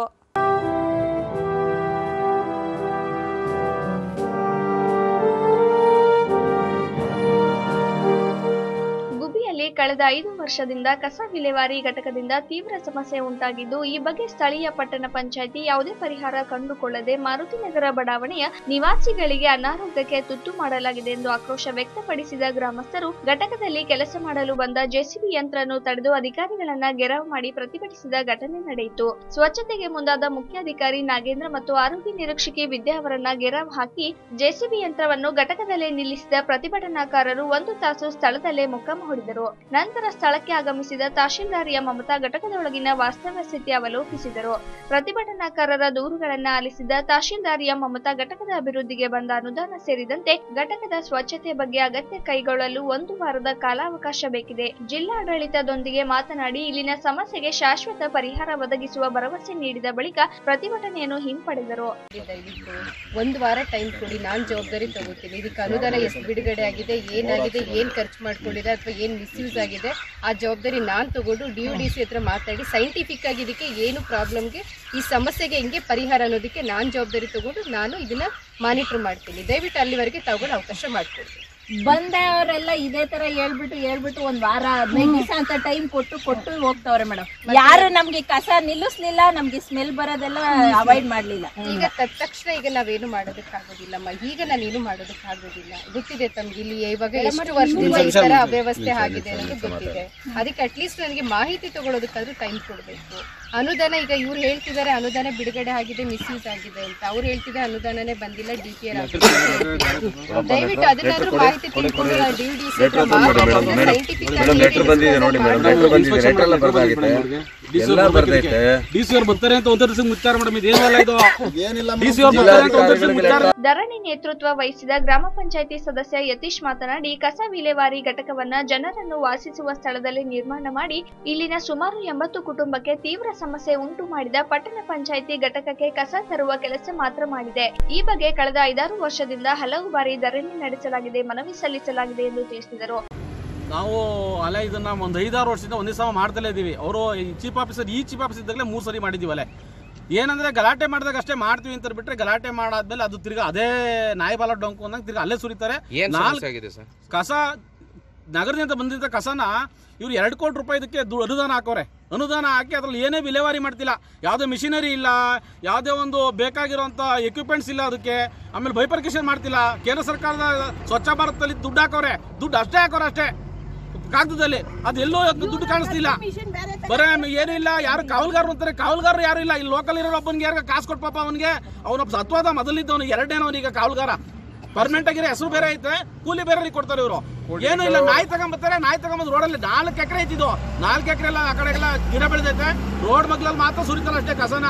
ಗುಬಿಯಲ್ಲಿ ಕಳೆದ ಐದು ವರ್ಷದಿಂದ ಕಸ ವಿಲೇವಾರಿ ಘಟಕದಿಂದ ತೀವ್ರ ಸಮಸ್ಯೆ ಉಂಟಾಗಿದ್ದು ಈ ಬಗ್ಗೆ ಸ್ಥಳೀಯ ಪಟ್ಟಣ ಪಂಚಾಯಿತಿ ಯಾವುದೇ ಪರಿಹಾರ ಕಂಡುಕೊಳ್ಳದೆ ಮಾರುತಿನಗರ ಬಡಾವಣೆಯ ನಿವಾಸಿಗಳಿಗೆ ಅನಾರೋಗ್ಯಕ್ಕೆ ತುತ್ತು ಮಾಡಲಾಗಿದೆ ಎಂದು ಆಕ್ರೋಶ ವ್ಯಕ್ತಪಡಿಸಿದ ಗ್ರಾಮಸ್ಥರು ಘಟಕದಲ್ಲಿ ಕೆಲಸ ಮಾಡಲು ಬಂದ ಜೆಸಿಬಿ ಯಂತ್ರವನ್ನು ತಡೆದು ಅಧಿಕಾರಿಗಳನ್ನ ಗೆರವು ಮಾಡಿ ಪ್ರತಿಭಟಿಸಿದ ಘಟನೆ ನಡೆಯಿತು ಸ್ವಚ್ಛತೆಗೆ ಮುಂದಾದ ಮುಖ್ಯಾಧಿಕಾರಿ ನಾಗೇಂದ್ರ ಮತ್ತು ಆರೋಗ್ಯ ನಿರೀಕ್ಷಕಿ ವಿದ್ಯಾ ಅವರನ್ನ ಗೆರವು ಹಾಕಿ ಜೆಸಿಬಿ ಯಂತ್ರವನ್ನು ಘಟಕದಲ್ಲೇ ನಿಲ್ಲಿಸಿದ ಪ್ರತಿಭಟನಾಕಾರರು ಒಂದು ತಾಸು ಸ್ಥಳದಲ್ಲೇ ಮೊಕ್ಕಮ ಹೊಡೆದರು ನಂತರ ಸ್ಥಳಕ್ಕೆ ಆಗಮಿಸಿದ ತಹಶೀಲ್ದಾರಿಯ ಮಮತಾ ಘಟಕದೊಳಗಿನ ವಾಸ್ತವ ಸ್ಥಿತಿ ಅವಲೋಕಿಸಿದರು ಪ್ರತಿಭಟನಾಕಾರರ ದೂರುಗಳನ್ನ ಆಲಿಸಿದ ತಹಶೀಲ್ದಾರಿಯ ಮಮತಾ ಘಟಕದ ಅಭಿವೃದ್ಧಿಗೆ ಬಂದ ಅನುದಾನ ಸೇರಿದಂತೆ ಘಟಕದ ಸ್ವಚ್ಛತೆ ಬಗ್ಗೆ ಅಗತ್ಯ ಕೈಗೊಳ್ಳಲು ಒಂದು ವಾರದ ಕಾಲಾವಕಾಶ ಬೇಕಿದೆ ಜಿಲ್ಲಾಡಳಿತದೊಂದಿಗೆ ಮಾತನಾಡಿ ಇಲ್ಲಿನ ಸಮಸ್ಯೆಗೆ ಶಾಶ್ವತ ಪರಿಹಾರ ಒದಗಿಸುವ ಭರವಸೆ ನೀಡಿದ ಬಳಿಕ ಪ್ರತಿಭಟನೆಯನ್ನು ಹಿಂಪಡೆದರು ದಯವಿಟ್ಟು ಒಂದು ವಾರ ಟೈಮ್ ಕೊಡಿ ನಾನು ಜವಾಬ್ದಾರಿ ತಗೋತೀನಿ ಇದಕ್ಕೆ ಅನುದಾನ ಎಷ್ಟು ಬಿಡುಗಡೆ ಆಗಿದೆ ಏನಾಗಿದೆ ಏನು ಖರ್ಚು ಮಾಡ್ಕೊಂಡಿದೆ ಅಥವಾ ಏನು ಮಿಸ್ಯೂಸ್ ಆಗಿದೆ ಆ ಜವಾಬ್ದಾರಿ ನಾನು ತಗೊಂಡು ಡಿ ಯು ಡಿ ಸಿ ಹತ್ರ ಮಾತಾಡಿ ಸೈಂಟಿಫಿಕ್ ಆಗಿ ಇದಕ್ಕೆ ಏನು ಪ್ರಾಬ್ಲಮ್ಗೆ ಈ ಸಮಸ್ಯೆಗೆ ಹೆಂಗೆ ಪರಿಹಾರ ಅನ್ನೋದಕ್ಕೆ ನಾನು ಜವಾಬ್ದಾರಿ ತಗೊಂಡು ನಾನು ಇದನ್ನ ಮಾನಿಟರ್ ಮಾಡ್ತೀನಿ ದಯವಿಟ್ಟು ಅಲ್ಲಿವರೆಗೆ ತಗೊಂಡು ಅವಕಾಶ ಮಾಡಿಕೊಡಿ ಬಂದವರೆಲ್ಲ ಇದೇ ತರ ಹೇಳ್ಬಿಟ್ಟು ಹೇಳ್ಬಿಟ್ಟು ಒಂದ್ ವಾರ ಹದಿನೈದು ದಿವಸ ಅಂತ ಟೈಮ್ ಕೊಟ್ಟು ಕೊಟ್ಟು ಹೋಗ್ತಾವ್ರೆ ಮೇಡಮ್ ಯಾರು ನಮ್ಗೆ ಕಸ ನಿಲ್ಲಿಸ್ಲಿಲ್ಲ ನಮ್ಗೆ ಸ್ಮೆಲ್ ಬರೋದೆಲ್ಲ ಅವಾಯ್ಡ್ ಮಾಡ್ಲಿಲ್ಲ ಈಗ ತಕ್ಕ ತಕ್ಷಣ ಈಗ ನಾವೇನು ಮಾಡೋದಕ್ಕಾಗೋದಿಲ್ಲಮ್ಮ ಈಗ ನಾನೇನು ಮಾಡೋದಕ್ಕಾಗೋದಿಲ್ಲ ಗೊತ್ತಿದೆ ತಮ್ಗೆ ಇಲ್ಲಿ ಇವಾಗ ಎಷ್ಟು ವರ್ಷದಿಂದ ಈ ತರ ಅವ್ಯವಸ್ಥೆ ಆಗಿದೆ ಅನ್ನೋದು ಗೊತ್ತಿದೆ ಅದಕ್ಕೆ ಅಟ್ಲೀಸ್ಟ್ ನನಗೆ ಮಾಹಿತಿ ತಗೊಳ್ಳೋದಕ್ಕಾದ್ರೂ ಟೈಮ್ ಕೊಡಬೇಕು ಅನುದಾನ ಈಗ ಇವ್ರು ಹೇಳ್ತಿದ್ದಾರೆ ಅನುದಾನ ಬಿಡುಗಡೆ ಆಗಿದೆ ಮಿಸ್ಯೂಸ್ ಆಗಿದೆ ಅಂತ ಅವ್ರು ಹೇಳ್ತಿದ್ದಾರೆ ಅನುದಾನನೇ ಬಂದಿಲ್ಲ ಡಿ ಪಿ ಆರ್ ದಯವಿಟ್ಟು ಅದನ್ನಾದ್ರೂ ಮಾಹಿತಿ ತಿಳ್ಕೊಂಡು ಡಿ ಡಿ ಸಿ ಹತ್ರ ಮಾತಾಡಿ ಸೈಂಟಿಫಿಕ್ ಲೆಟರ್ ಬಂದಿದೆ ನೋಡಿ ಮೇಡಮ್ ಲೆಟರ್ ಬಂದಿದೆ ಲೆಟರ್ ಎಲ್ಲ ಬರ್ದಾಗಿದೆ ಎಲ್ಲ ಬರ್ದೈತೆ ಡಿ ಸಿ ಅವ್ರು ಬರ್ತಾರೆ ಅಂತ ಒಂದ್ ವರ್ಷ ಮುಚ್ಚಾರ ಮೇಡಮ್ ಇದೇನಲ್ಲ ಇದು ಡಿ ಸಿ ಅವ್ರು ಬರ್ತಾರೆ ಅಂತ ಒಂದ್ ವರ್ಷ ಮುಚ್ಚಾರ ಧರಣಿ ನೇತೃತ್ವ ವಹಿಸಿದ ಗ್ರಾಮ ಪಂಚಾಯಿತಿ ಸದಸ್ಯ ಯತೀಶ್ ಮಾತನಾಡಿ ಕಸ ವಿಲೇವಾರಿ ಘಟಕವನ್ನ ಜನರನ್ನು ವಾಸಿಸುವ ಸ್ಥಳದಲ್ಲಿ ನಿರ್ಮಾಣ ಮಾಡಿ ಇಲ್ಲಿನ ಸುಮಾರು ಎಂಬತ್ತು ಕುಟುಂಬಕ್ಕೆ ತೀವ್ರ ಸಮಸ್ಯೆ ಉಂಟು ಮಾಡಿದ ಪಟ್ಟಣ ಪಂಚಾಯಿತಿ ಘಟಕಕ್ಕೆ ಕಸ ತರುವ ಕೆಲಸ ಮಾತ್ರ ಮಾಡಿದೆ ಈ ಬಗ್ಗೆ ಕಳೆದ ಐದಾರು ವರ್ಷದಿಂದ ಹಲವು ಬಾರಿ ಧರಣಿ ನಡೆಸಲಾಗಿದೆ ಮನವಿ ಸಲ್ಲಿಸಲಾಗಿದೆ ಎಂದು ತಿಳಿಸಿದರು ನಾವು ಅಲೆ ಇದನ್ನ ಒಂದು ಐದಾರು ವರ್ಷದಿಂದ ಒಂದೇ ಸಲ ಮಾಡ್ತಲೇ ಇದೀವಿ ಅವರು ಚೀಫ್ ಆಫೀಸರ್ ಈ ಚೀಫ್ ಆಫೀಸರ್ ಇದ್ದಾಗಲೇ ಮೂರು ಸರಿ ಮಾಡಿದ್ದೀವಿ ಅಲೆ ಏನಂದ್ರೆ ಗಲಾಟೆ ಮಾಡಿದಾಗ ಅಷ್ಟೇ ಮಾಡ್ತೀವಿ ಅಂತ ಬಿಟ್ರೆ ಗಲಾಟೆ ಮಾಡಾದ್ಮೇಲೆ ಅದು ತಿರ್ಗಾ ಅದೇ ನಾಯಿಬಾಲ ಡೊಂಕು ಅಂದಂಗೆ ತಿರ್ಗಾ ಅಲ್ಲೇ ಸುರಿತಾರೆ ಏನ್ ನಾಲ್ಕು ಸಮಸ್ಯೆ ಆಗಿದೆ ಸರ್ ಕಸ ನಗರದಿಂದ ಬಂದಿದ್ದ ಕಸನ ಇವ್ರು ಎರಡು ಕೋಟಿ ರೂಪಾಯಿ ಇದಕ್ಕೆ ದು- ಅನುದಾನ ಹಾಕೋರೆ ಅನುದಾನ ಹಾಕಿ ಅದ್ರಲ್ಲಿ ಏನೇ ವಿಲೇವಾರಿ ಮಾಡ್ತಿಲ್ಲ ಯಾವುದೇ ಮಿಷಿನರಿ ಇಲ್ಲ ಯಾವುದೇ ಒಂದು ಬೇಕಾಗಿರುವಂಥ ಎಕ್ವಿಪ್ಮೆಂಟ್ಸ್ ಇಲ್ಲ ಅದಕ್ಕೆ ಆಮೇಲೆ ಬೈಪರ್ಕೇಶನ್ ಮಾಡ್ತಿಲ್ಲ ಕೇಂದ್ರ ಸರ್ಕಾರದ ಸ್ವಚ್ಛ ಭಾರತದಲ್ಲಿ ದುಡ್ಡು ಹಾಕೋರೆ ದುಡ್ಡು ಅಷ್ಟೇ ಹಾಕೋರೆ ಅಷ್ಟೇ ಕಾಗದದಲ್ಲಿ ಅದೆಲ್ಲೋ ದುಡ್ಡು ಕಾಣಿಸ್ತಿಲ್ಲ ಬರೇ ಏನೂ ಇಲ್ಲ ಯಾರು ಕಾವಲ್ಗಾರರು ಅಂತಾರೆ ಕಾವಲ್ಗಾರರು ಯಾರು ಇಲ್ಲ ಇಲ್ಲಿ ಲೋಕಲ್ ಇರೋ ಒಬ್ಬನಿಗೆ ಯಾರು ಕಾಸು ಕೊಟ್ಟು ಪಾಪ ಅವನಿಗೆ ಅವನೊಬ್ಬ ಸತ್ವಾದ ಮೊದಲಿದ್ದವನು ಎರಡನೇನವನೀಗ ಕಾವಲ್ಗಾರ ಪರ್ಮನೆಂಟ್ ಆಗಿರೋ ಹೆಸರು ಬೇರೆ ಐತೆ ಕೂಲಿ ಬೇರೆ ಕೊಡ್ತಾರೆ ಇವರು ಏನು ಇಲ್ಲ ನಾಯಿ ತಗೊಂಬರ್ತಾರೆ ನಾಯಿ ತಗೊಂಬಂದು ರೋಡಲ್ಲಿ ನಾಲ್ಕು ಎಕರೆ ಐತಿದು ನಾಲ್ಕು ಎಕರೆ ಎಲ್ಲ ಆ ಕಡೆ ಎಲ್ಲ ಗಿಡ ಬೆಳೆದೈತೆ ರೋಡ್ ಮಗ್ಲಲ್ಲಿ ಮಾತ್ರ ಸುರಿತಾರೆ ಅಷ್ಟೇ ಕಸನ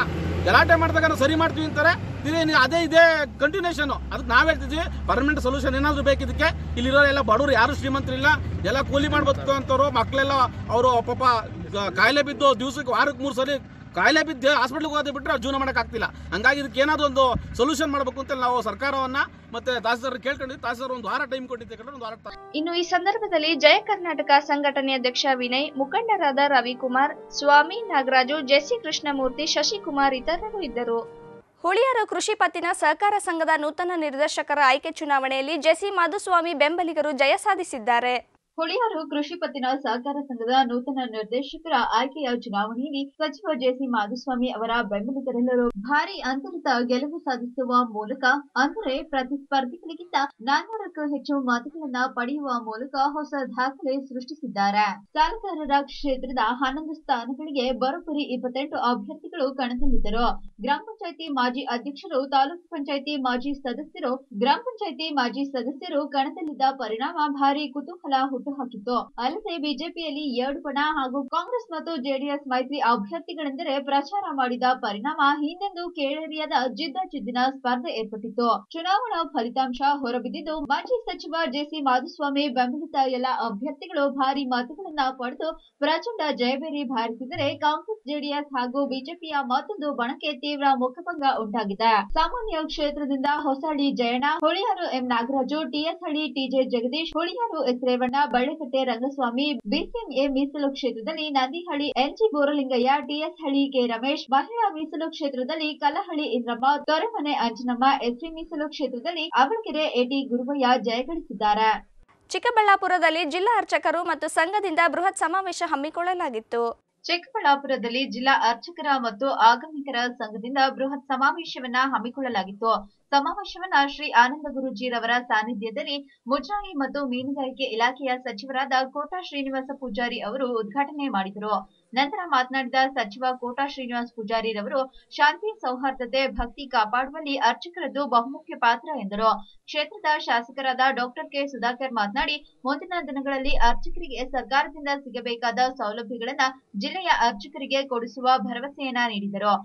ಗಲಾಟೆ ಮಾಡಿದಾಗ ನಾವು ಸರಿ ಮಾಡ್ತೀವಿ ಅಂತಾರೆ ತಿರ್ಗಿ ನೀವು ಅದೇ ಇದೇ ಕಂಟಿನ್ಯೂಷನ್ ಅದಕ್ಕೆ ನಾವ್ ಹೇಳ್ತಿದ್ವಿ ಪರ್ಮನೆಂಟ್ ಸೊಲ್ಯೂಷನ್ ಏನಾದ್ರು ಬೇಕು ಇದಕ್ಕೆ ಇಲ್ಲಿರೋ ಎಲ್ಲ ಬಡವರು ಯಾರು ಶ್ರೀಮಂತರಿಲ್ಲ ಎಲ್ಲ ಕೂಲಿ ಮಾಡ್ಬೇಕು ಅಂತವ್ರು ಮಕ್ಕಳೆಲ್ಲ ಅವರು ಪಾಪ ಗ- ಕಾಯಿಲೆ ಬಿದ್ದು ದಿವಸಕ್ಕೆ ವಾರಕ್ಕೆ ಮೂರು ಸಲ ಕಾಯಿಲೆ ಬಿದ್ದು ಹಾಸ್ಪಿಟ್ಲಿಗೆ ಹೋಗೋದು ಬಿಟ್ಟರೆ ಜೀವನ ಮಾಡಕ್ ಆಗ್ತಿಲ್ಲ ಹಂಗಾಗಿ ಇದಕ್ಕೆ ಏನಾದ್ರು ಒಂದು ಸೊಲ್ಯೂಷನ್ ಮಾಡಬೇಕು ಅಂತ ನಾವು ಸರ್ಕಾರವನ್ನ ಮತ್ತೆ ತಹಸೀಲ್ದಾರ್ ಕೇಳ್ಕೊಂಡಿದ್ವಿ ತಹಸೀಲ್ದಾರ್ ಒಂದು ವಾರ ಟೈಮ್ ಕೊಟ್ಟಿದ್ದೆ ಕಡೆ ಒಂದು ವಾರ ಟ- ಇನ್ನು ಈ ಸಂದರ್ಭದಲ್ಲಿ ಜಯ ಕರ್ನಾಟಕ ಸಂಘಟನೆ ಅಧ್ಯಕ್ಷ ವಿನಯ್ ಮುಖಂಡರಾದ ರವಿಕುಮಾರ್ ಸ್ವಾಮಿ ನಾಗರಾಜು ಜೆಸಿ ಕೃಷ್ಣಮೂರ್ತಿ ಶಶಿಕುಮಾರ್ ಇತರರು ಇದ್ದರು ಹುಳಿಯಾರು ಕೃಷಿ ಪತ್ತಿನ ಸಹಕಾರ ಸಂಘದ ನೂತನ ನಿರ್ದೇಶಕರ ಆಯ್ಕೆ ಚುನಾವಣೆಯಲ್ಲಿ ಜೆಸಿ ಮಾಧುಸ್ವಾಮಿ ಬೆಂಬಲಿಗರು ಜಯ ಸಾಧಿಸಿದ್ದಾರೆ ಹುಳಿಯಾರು ಕೃಷಿ ಪತ್ತಿನ ಸಹಕಾರ ಸಂಘದ ನೂತನ ನಿರ್ದೇಶಕರ ಆಯ್ಕೆಯ ಚುನಾವಣೆಯಲ್ಲಿ ಸಚಿವ ಜೆಸಿ ಮಾಧುಸ್ವಾಮಿ ಅವರ ಬೆಂಬಲಿಗರೆಲ್ಲರೂ ಭಾರಿ ಅಂತರದ ಗೆಲುವು ಸಾಧಿಸುವ ಮೂಲಕ ಅಂದರೆ ಪ್ರತಿಸ್ಪರ್ಧಿಗಳಿಗಿಂತ ನಾನ್ನೂರಕ್ಕೂ ಹೆಚ್ಚು ಮತಗಳನ್ನ ಪಡೆಯುವ ಮೂಲಕ ಹೊಸ ದಾಖಲೆ ಸೃಷ್ಟಿಸಿದ್ದಾರೆ ಸಾಲಗಾರರ ಕ್ಷೇತ್ರದ ಹನ್ನೊಂದು ಸ್ಥಾನಗಳಿಗೆ ಬರೋಬ್ಬರಿ ಇಪ್ಪತ್ತೆಂಟು ಅಭ್ಯರ್ಥಿಗಳು ಕಣದಲ್ಲಿದ್ದರು ಗ್ರಾಮ ಪಂಚಾಯತಿ ಮಾಜಿ ಅಧ್ಯಕ್ಷರು ತಾಲೂಕು ಪಂಚಾಯತಿ ಮಾಜಿ ಸದಸ್ಯರು ಗ್ರಾಮ ಪಂಚಾಯತಿ ಮಾಜಿ ಸದಸ್ಯರು ಕಣದಲ್ಲಿದ್ದ ಪರಿಣಾಮ ಭಾರಿ ಕುತೂಹಲ ಹುಟ್ಟುಹಾಕಿತ್ತು ಅಲ್ಲದೆ ಬಿಜೆಪಿಯಲ್ಲಿ ಎರಡು ಬಣ ಹಾಗೂ ಕಾಂಗ್ರೆಸ್ ಮತ್ತು ಜೆಡಿಎಸ್ ಮೈತ್ರಿ ಅಭ್ಯರ್ಥಿಗಳೆಂದರೆ ಪ್ರಚಾರ ಮಾಡಿದ ಪರಿಣಾಮ ಹಿಂದೆಂದೂ ಕೇಳರಿಯದ ಜಿದ್ದಾಜಿದ್ದಿನ ಸ್ಪರ್ಧೆ ಏರ್ಪಟ್ಟಿತ್ತು ಚುನಾವಣಾ ಫಲಿತಾಂಶ ಹೊರಬಿದ್ದಿದ್ದು ಮಾಜಿ ಸಚಿವ ಜೆಸಿ ಮಾಧುಸ್ವಾಮಿ ಬೆಂಬಲಿತ ಎಲ್ಲ ಅಭ್ಯರ್ಥಿಗಳು ಭಾರಿ ಮತಗಳನ್ನ ಪಡೆದು ಪ್ರಚಂಡ ಜಯಬೇರಿ ಬಾರಿಸಿದರೆ ಕಾಂಗ್ರೆಸ್ ಜೆಡಿಎಸ್ ಹಾಗೂ ಬಿಜೆಪಿಯ ಮತ್ತೊಂದು ಬಣಕ್ಕೆ ತೀವ್ರ ಮುಖಭಂಗ ಉಂಟಾಗಿದೆ ಸಾಮಾನ್ಯ ಕ್ಷೇತ್ರದಿಂದ Hosahalli Jayanna Huliyar M Nagaraju TS Halli TJ Jagadish Huliyar S Revanna Ballikatte Rangaswamy BCMA ಮೀಸಲು ಕ್ಷೇತ್ರದಲ್ಲಿ Nandihalli NG Boralingaiah TS Halli K Ramesh ಮಹಿಳಾ ಮೀಸಲು ಕ್ಷೇತ್ರದಲ್ಲಿ ಕಲ್ಲಹಳ್ಳಿ ಇಂದ್ರಮ್ಮ ತೊರೆಮನೆ ಅಂಜನಮ್ಮ ಎಸ್ಸಿ ಮೀಸಲು ಕ್ಷೇತ್ರದಲ್ಲಿ ಅವಳಕೆರೆ ಎಟಿ ಗುರುವಯ್ಯ ಜಯಗಳಿಸಿದ್ದಾರೆ ಚಿಕ್ಕಬಳ್ಳಾಪುರದಲ್ಲಿ ಜಿಲ್ಲಾ ಅರ್ಚಕರು ಮತ್ತು ಸಂಘದಿಂದ ಬೃಹತ್ ಸಮಾವೇಶ ಹಮ್ಮಿಕೊಳ್ಳಲಾಗಿತ್ತು ಚಿಕ್ಕಬಳ್ಳಾಪುರದಲ್ಲಿ ಜಿಲ್ಲಾ ಅರ್ಚಕರ ಮತ್ತು ಆಗಮಿಕರ ಸಂಘದಿಂದ ಬೃಹತ್ ಸಮಾವೇಶವನ್ನ ಹಮ್ಮಿಕೊಳ್ಳಲಾಗಿತ್ತು ಸಮಾವೇಶವನ್ನ ಶ್ರೀ ಆನಂದ ಗುರುಜಿರವರ ಸಾನ್ನಿಧ್ಯದಲ್ಲಿ ಮುಜರಾಯಿ ಮತ್ತು ಮೀನುಗಾರಿಕೆ ಇಲಾಖೆಯ ಸಚಿವರಾದ ಕೋಟಾ ಶ್ರೀನಿವಾಸ ಪೂಜಾರಿ ಅವರು ಉದ್ಘಾಟನೆ ಮಾಡಿದರು ನಂತರ ಮಾತನಾಡಿದ ಸಚಿವ ಕೋಟಾ ಶ್ರೀನಿವಾಸ ಪೂಜಾರಿರವರು ಶಾಂತಿ ಸೌಹಾರ್ದತೆ ಭಕ್ತಿ ಕಾಪಾಡುವಲ್ಲಿ ಅರ್ಚಕರದ್ದು ಬಹುಮುಖ್ಯ ಪಾತ್ರ ಎಂದರು ಕ್ಷೇತ್ರದ ಶಾಸಕರಾದ ಡಾಕ್ಟರ್ ಕೆ ಸುಧಾಕರ್ ಮಾತನಾಡಿ ಮುಂದಿನ ದಿನಗಳಲ್ಲಿ ಅರ್ಚಕರಿಗೆ ಸರ್ಕಾರದಿಂದ ಸಿಗಬೇಕಾದ ಸೌಲಭ್ಯಗಳನ್ನ ಜಿಲ್ಲೆಯ ಅರ್ಚಕರಿಗೆ ಕೊಡಿಸುವ ಭರವಸೆಯನ್ನ ನೀಡಿದರು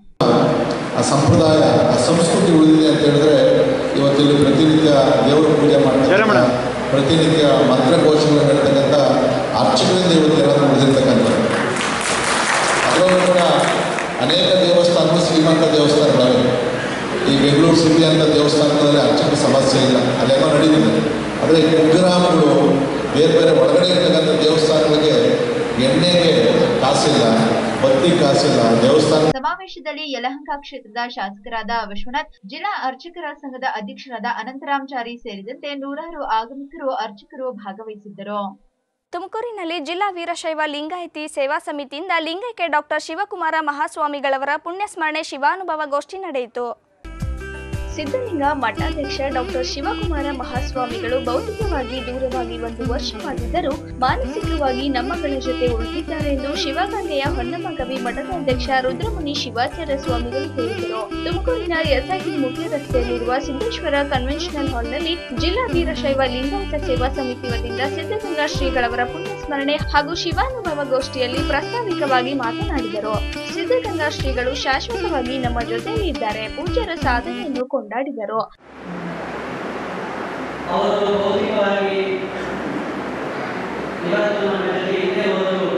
ಆ ಸಂಪ್ರದಾಯ ಆ ಸಂಸ್ಕೃತಿ ಉಳಿದಿದೆ ಅಂತ ಹೇಳಿದ್ರೆ ಇವತ್ತಿಲ್ಲಿ ಪ್ರತಿನಿತ್ಯ ದೇವರ ಪೂಜೆ ಮಾಡ್ತಕ್ಕಂಥ ಪ್ರತಿನಿತ್ಯ ಮಂತ್ರಘೋಷಗಳು ಹೇಳ್ತಕ್ಕಂಥ ಅರ್ಚಕರಿಂದ ಇವತ್ತು ಎಲ್ಲ ಉಳಿದಿರ್ತಕ್ಕಂಥದ್ದು ಅದರಲ್ಲೂ ಕೂಡ ಅನೇಕ ದೇವಸ್ಥಾನಗಳು ಶ್ರೀಮಂತ ದೇವಸ್ಥಾನಗಳಿವೆ ಈ ಬೆಂಗಳೂರು ಸಿಟಿ ಅಂತ ದೇವಸ್ಥಾನಗಳಲ್ಲಿ ಅರ್ಚಕ ಸಮಸ್ಯೆ ಇಲ್ಲ ಅಲ್ಲೆಲ್ಲ ನಡೀತಿದೆ ಆದರೆ ಕುಗ್ರಾಮಗಳು ಬೇರೆ ಬೇರೆ ಒಳಗಡೆ ಇರ್ತಕ್ಕಂಥ ದೇವಸ್ಥಾನಗಳಿಗೆ ಎಣ್ಣೆಗೆ ಕಾಸಿಲ್ಲ ಬತ್ತಿ ಕಾಸಿಲ್ಲ ದೇವಸ್ಥಾನ ಸಮಾವೇಶದಲ್ಲಿ ಯಲಹಂಕ ಕ್ಷೇತ್ರದ ಶಾಸಕರಾದ ವಿಶ್ವನಾಥ್ ಜಿಲ್ಲಾ ಅರ್ಚಕರ ಸಂಘದ ಅಧ್ಯಕ್ಷರಾದ ಅನಂತರಾಮ್ಚಾರಿ ಸೇರಿದಂತೆ ನೂರಾರು ಆಗಮಿಕರು ಅರ್ಚಕರು ಭಾಗವಹಿಸಿದ್ದರು ತುಮಕೂರಿನಲ್ಲಿ ಜಿಲ್ಲಾ ವೀರಶೈವ ಲಿಂಗಾಯತಿ ಸೇವಾ ಸಮಿತಿಯಿಂದ ಲಿಂಗೈಕ್ಯ ಡಾಕ್ಟರ್ ಶಿವಕುಮಾರ ಮಹಾಸ್ವಾಮಿಗಳವರ ಪುಣ್ಯಸ್ಮರಣೆ ಶಿವಾನುಭವ ಗೋಷ್ಠಿ ನಡೆಯಿತು ಸಿದ್ಧಲಿಂಗ ಮಠಾಧ್ಯಕ್ಷ ಡಾಕ್ಟರ್ ಶಿವಕುಮಾರ ಮಹಾಸ್ವಾಮಿಗಳು ಭೌತಿಕವಾಗಿ ದೂರವಾಗಿ ಒಂದು ವರ್ಷವಾಗಿದ್ದರೂ ಮಾನಸಿಕವಾಗಿ ನಮ್ಮಗಳ ಜೊತೆ ಉಳಿದಿದ್ದಾರೆ ಎಂದು ಶಿವಗಂಗೆಯ ಹೊನ್ನಮ್ಮ ಕವಿ ಮಠದ ಅಧ್ಯಕ್ಷ ರುದ್ರಮುನಿ ಶಿವಾಚಾರ್ಯ ಸ್ವಾಮಿಗಳು ಹೇಳಿದರು ತುಮಕೂರಿನ ಎಸ್ಐಟಿ ಮುಖ್ಯ ರಸ್ತೆಯಲ್ಲಿರುವ ಸಿದ್ದೇಶ್ವರ ಕನ್ವೆನ್ಷನಲ್ ಹಾಲ್ನಲ್ಲಿ ಜಿಲ್ಲಾ ವೀರಶೈವ ಲಿಂಗಾಯತ ಸೇವಾ ಸಮಿತಿ ವತಿಯಿಂದ ಸಿದ್ಧಗಂಗಾ ಶ್ರೀಗಳವರ ಪುಣ್ಯಸ್ಮರಣೆ ಹಾಗೂ ಶಿವಾನುಭವ ಗೋಷ್ಠಿಯಲ್ಲಿ ಪ್ರಾಸ್ತಾವಿಕವಾಗಿ ಮಾತನಾಡಿದರು ಸಿದ್ಧಗಂಗಾ ಶ್ರೀಗಳು ಶಾಶ್ವತವಾಗಿ ನಮ್ಮ ಜೊತೆಯಲ್ಲಿ ಇದ್ದಾರೆ ಪೂಜ್ಯರ ಸಾಧನೆಯನ್ನು ಕೊಂಡಾಡಿದರು ಅವರು ಭೌತಿಕವಾಗಿ ಇವತ್ತು ನಮ್ಮ ಜೊತೆ ಇದ್ದೇ ಹೋದರು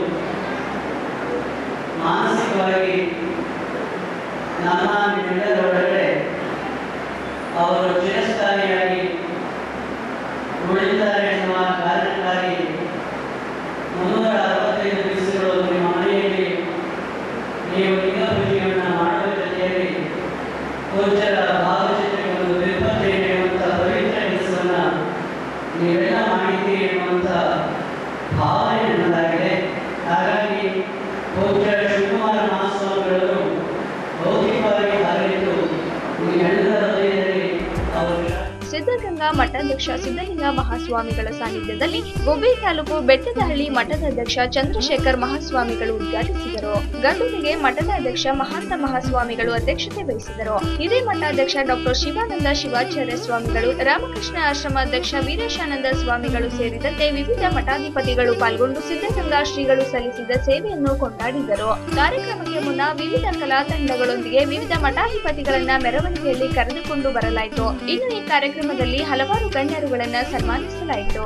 ಮಾನಸಿಕವಾಗಿ ನಮ್ಮ ನಿಮ್ಮೆಲ್ಲರೊಳಗಡೆ ಅವರು ಚಿರಸ್ಥಾಯಿಯಾಗಿ ಉಳಿತಾರೆ ಎನ್ನುವ ಕಾರಣಕ್ಕಾಗಿ ಮುನ್ನೂರ ಅರವತ್ತೈದು ದಿವಸಗಳು ನಿಮ್ಮ ಮನೆಯಲ್ಲಿ ನೀವು ಲಿಂಗ ಪೂಜೆಯನ್ನು ಮಾಡುವ ಜೊತೆಯಲ್ಲಿ ಪೂಜ್ಯರ ಭಾವಚಿತ್ರಗಳನ್ನು ತಿರುಪತಿ ಎನ್ನುವಂಥ ಪವಿತ್ರ ಕೆಲಸವನ್ನು ನೀವೆಲ್ಲ ಮಾಡಿದ್ದೀರಿ ಎನ್ನುವಂಥ ಭಾವನೆ ನನ್ನದಾಗಿದೆ ಹಾಗಾಗಿ ಪೂಜ್ಯ ಶಿವಕುಮಾರ ಮಹಾಸ್ವಾಮಿಗಳು ಭೌತಿಕವಾಗಿ ಹಾರಿದ್ದು ನಿಮ್ಮೆಲ್ಲರ ಹೃದಯದಲ್ಲಿ ಅವರು ಸಿದ್ಧಗಂಗಾ ಸಿದ್ಧಗಂಗಾ ಮಠಾಧ್ಯಕ್ಷ ಸಿದ್ಧಲಿಂಗ ಮಹಾಸ್ವಾಮಿಗಳ ಸಾನ್ನಿಧ್ಯದಲ್ಲಿ ಗುಬ್ಬಿ ತಾಲೂಕು ಬೆಟ್ಟದಹಳ್ಳಿ ಮಠದ ಅಧ್ಯಕ್ಷ ಚಂದ್ರಶೇಖರ್ ಮಹಾಸ್ವಾಮಿಗಳು ಉದ್ಘಾಟಿಸಿದರು ಗಂಡೂರಿಗೆ ಮಠದ ಅಧ್ಯಕ್ಷ ಮಹಾಂತ ಮಹಾಸ್ವಾಮಿಗಳು ಅಧ್ಯಕ್ಷತೆ ವಹಿಸಿದರು ಇದೇ ಮಠಾಧ್ಯಕ್ಷ ಡಾಕ್ಟರ್ ಶಿವಾನಂದ ಶಿವಾಚಾರ್ಯ ಸ್ವಾಮಿಗಳು ರಾಮಕೃಷ್ಣ ಆಶ್ರಮ ಅಧ್ಯಕ್ಷ ವೀರೇಶಾನಂದ ಸ್ವಾಮಿಗಳು ಸೇರಿದಂತೆ ವಿವಿಧ ಮಠಾಧಿಪತಿಗಳು ಪಾಲ್ಗೊಂಡು ಸಿದ್ಧಗಂಗಾ ಶ್ರೀಗಳು ಸಲ್ಲಿಸಿದ ಸೇವೆಯನ್ನು ಕೊಂಡಾಡಿದರು ಕಾರ್ಯಕ್ರಮಕ್ಕೆ ಮುನ್ನ ವಿವಿಧ ಕಲಾ ತಂಡಗಳೊಂದಿಗೆ ವಿವಿಧ ಮಠಾಧಿಪತಿಗಳನ್ನ ಮೆರವಣಿಗೆಯಲ್ಲಿ ಕರೆದುಕೊಂಡು ಬರಲಾಯಿತು ಇನ್ನು ಈ ಕಾರ್ಯಕ್ರಮದಲ್ಲಿ ಹಲವಾರು ಗಣ್ಯರುಗಳನ್ನ ಸನ್ಮಾನಿಸಲಾಯಿತು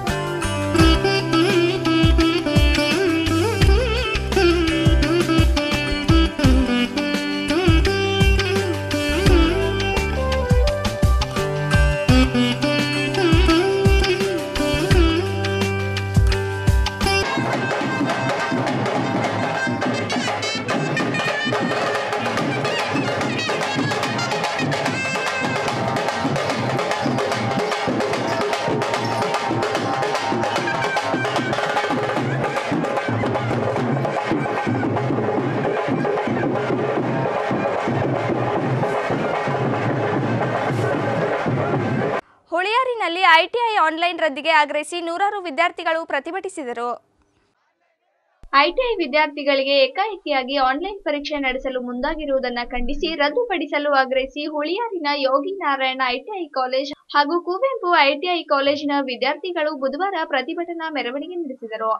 ಹುಳಿಯಾರಿನಲ್ಲಿ ಐಟಿಐ ಆನ್ಲೈನ್ ರದ್ದಿಗೆ ಆಗ್ರಹಿಸಿ ನೂರಾರು ವಿದ್ಯಾರ್ಥಿಗಳು ಪ್ರತಿಭಟಿಸಿದರು ಐಟಿಐ ವಿದ್ಯಾರ್ಥಿಗಳಿಗೆ ಏಕಾಏಕಿಯಾಗಿ ಆನ್ಲೈನ್ ಪರೀಕ್ಷೆ ನಡೆಸಲು ಮುಂದಾಗಿರುವುದನ್ನು ಖಂಡಿಸಿ ರದ್ದುಪಡಿಸಲು ಆಗ್ರಹಿಸಿ ಹುಳಿಯಾರಿನ ಯೋಗಿ ನಾರಾಯಣ ಐಟಿಐ ಕಾಲೇಜ್ ಹಾಗೂ ಕುವೆಂಪು ಐಟಿಐ ಕಾಲೇಜಿನ ವಿದ್ಯಾರ್ಥಿಗಳು ಬುಧವಾರ ಪ್ರತಿಭಟನಾ ಮೆರವಣಿಗೆ ನಡೆಸಿದರು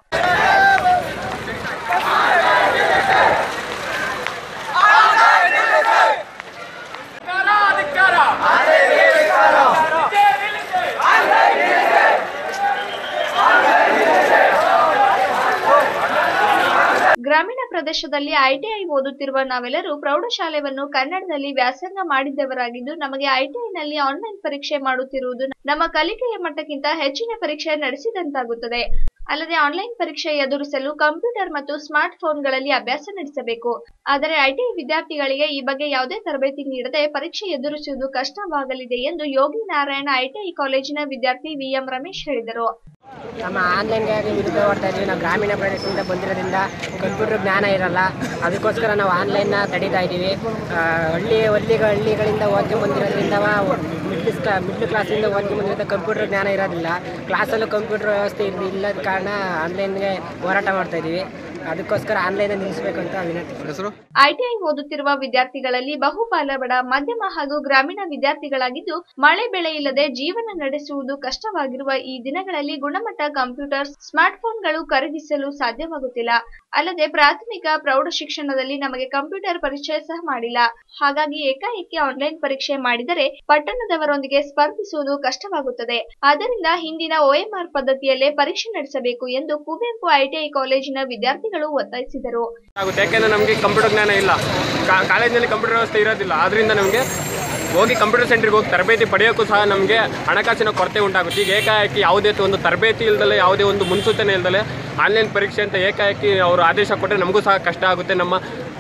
ಗ್ರಾಮೀಣ ಪ್ರದೇಶದಲ್ಲಿ ಐಟಿಐ ಓದುತ್ತಿರುವ ನಾವೆಲ್ಲರೂ ಪ್ರೌಢಶಾಲೆಯನ್ನು ಕನ್ನಡದಲ್ಲಿ ವ್ಯಾಸಂಗ ಮಾಡಿದ್ದವರಾಗಿದ್ದು ನಮಗೆ ಐಟಿಐನಲ್ಲಿ ಆನ್ಲೈನ್ ಪರೀಕ್ಷೆ ಮಾಡುತ್ತಿರುವುದು ನಮ್ಮ ಕಲಿಕೆಯ ಮಟ್ಟಕ್ಕಿಂತ ಹೆಚ್ಚಿನ ಪರೀಕ್ಷೆ ನಡೆಸಿದಂತಾಗುತ್ತದೆ ಅಲ್ಲದೆ ಆನ್ಲೈನ್ ಪರೀಕ್ಷೆ ಎದುರಿಸಲು ಕಂಪ್ಯೂಟರ್ ಮತ್ತು ಸ್ಮಾರ್ಟ್ ಫೋನ್ಗಳಲ್ಲಿ ಅಭ್ಯಾಸ ನಡೆಸಬೇಕು ಆದರೆ ಐಟಿಐ ವಿದ್ಯಾರ್ಥಿಗಳಿಗೆ ಈ ಬಗ್ಗೆ ಯಾವುದೇ ತರಬೇತಿ ನೀಡದೆ ಪರೀಕ್ಷೆ ಎದುರಿಸುವುದು ಕಷ್ಟವಾಗಲಿದೆ ಎಂದು ಯೋಗಿ ನಾರಾಯಣ ಐಟಿಐ ಕಾಲೇಜಿನ ವಿದ್ಯಾರ್ಥಿ ವಿಎಂ ರಮೇಶ್ ಹೇಳಿದರು ನಮ್ಮ ಆನ್ಲೈನ್ಗೆ ವಿರುದ್ಧ ಓಡ್ತಾ ಇದ್ದೀವಿ ನಾವು ಗ್ರಾಮೀಣ ಪ್ರದೇಶದಿಂದ ಬಂದಿರೋದ್ರಿಂದ ಕಂಪ್ಯೂಟರ್ ಜ್ಞಾನ ಇರಲ್ಲ ಅದಕ್ಕೋಸ್ಕರ ನಾವು ಆನ್ಲೈನ್ನ ತಡೀತಾ ಇದ್ದೀವಿ ಆ, ಹಳ್ಳಿ ಹಳ್ಳಿಗ ಹಳ್ಳಿಗಳಿಂದ ಓದ್ಕೊಂಡು ಬಂದಿರೋದ್ರಿಂದ ಮಿಡ್ಲ್ ಕ್ಲಾ ಮಿಡ್ಲ್ ಕ್ಲಾಸಿಂದ ಓದ್ಕೊಂಡು ಬಂದಿರೋದ್ರಿಂದ ಕಂಪ್ಯೂಟರ್ ಜ್ಞಾನ ಇರೋದಿಲ್ಲ ಕ್ಲಾಸಲ್ಲೂ ಕಂಪ್ಯೂಟರ್ ವ್ಯವಸ್ಥೆ ಇರ್ ಇಲ್ಲದ ಕಾರಣ ಆನ್ಲೈನ್ಗೆ ಹೋರಾಟ ಮಾಡ್ತಾ ಇದ್ದೀವಿ ಅದಕ್ಕೋಸ್ಕರ ಆನ್ಲೈನ್ ನಿಲ್ಲಿಸಬೇಕು ಅಂತ ವಿನಂತಿ ಹೆಸರು ಐಟಿಐ ಓದುತ್ತಿರುವ ವಿದ್ಯಾರ್ಥಿಗಳಲ್ಲಿ ಬಹುಪಾಲ ಬಡ ಮಧ್ಯಮ ಹಾಗೂ ಗ್ರಾಮೀಣ ವಿದ್ಯಾರ್ಥಿಗಳಾಗಿದ್ದು ಮಳೆ ಬೆಳೆ ಇಲ್ಲದೆ ಜೀವನ ನಡೆಸುವುದು ಕಷ್ಟವಾಗಿರುವ ಈ ದಿನಗಳಲ್ಲಿ ಗುಣಮಟ್ಟ ಕಂಪ್ಯೂಟರ್ ಸ್ಮಾರ್ಟ್ಫೋನ್ಗಳು ಖರೀದಿಸಲು ಸಾಧ್ಯವಾಗುತ್ತಿಲ್ಲ ಅಲ್ಲದೆ ಪ್ರಾಥಮಿಕ ಪ್ರೌಢ ಶಿಕ್ಷಣದಲ್ಲಿ ನಮಗೆ ಕಂಪ್ಯೂಟರ್ ಪರಿಚಯ ಸಹ ಮಾಡಿಲ್ಲ ಹಾಗಾಗಿ ಏಕಾಏಕಿ ಆನ್ಲೈನ್ ಪರೀಕ್ಷೆ ಮಾಡಿದರೆ ಪಟ್ಟಣದವರೊಂದಿಗೆ ಸ್ಪರ್ಧಿಸುವುದು ಕಷ್ಟವಾಗುತ್ತದೆ ಆದ್ದರಿಂದ ಹಿಂದಿನ ಒಎಂಆರ್ ಪದ್ಧತಿಯಲ್ಲೇ ಪರೀಕ್ಷೆ ನಡೆಸಬೇಕು ಎಂದು ಕುವೆಂಪು ಐಟಿಐ ಕಾಲೇಜಿನ ವಿದ್ಯಾರ್ಥಿಗಳು ಒತ್ತಾಯಿಸಿದರು ಆಗುತ್ತೆ ಯಾಕೆಂದ್ರೆ ನಮಗೆ ಕಂಪ್ಯೂಟರ್ ಜ್ಞಾನ ಇಲ್ಲ ಕಾ- ಕಾಲೇಜಿನಲ್ಲಿ ಕಂಪ್ಯೂಟರ್ ವ್ಯವಸ್ಥೆ ಇರೋದಿಲ್ಲ ಆದ್ರಿಂದ ನಮಗೆ ಹೋಗಿ ಕಂಪ್ಯೂಟರ್ ಸೆಂಟ್ರಿಗೆ ಹೋಗಿ ತರಬೇತಿ ಪಡೆಯೋಕ್ಕೂ ಸಹ ನಮಗೆ ಹಣಕಾಸಿನ ಕೊರತೆ ಉಂಟಾಗುತ್ತೆ ಈಗ ಏಕಾಏಕಿ ಯಾವುದೇ ಒಂದು ತರಬೇತಿ ಇಲ್ದಲೆ ಯಾವುದೇ ಒಂದು ಮುನ್ಸೂಚನೆ ಇಲ್ದಲೆ ಆನ್ಲೈನ್ ಪರೀಕ್ಷೆ ಅಂತ ಏಕಾಏಕಿ ಅವರು ಆದೇಶ ಕೊಟ್ಟರೆ ನಮಗೂ ಸಹ ಕಷ್ಟ ಆಗುತ್ತೆ ನಮ್ಮ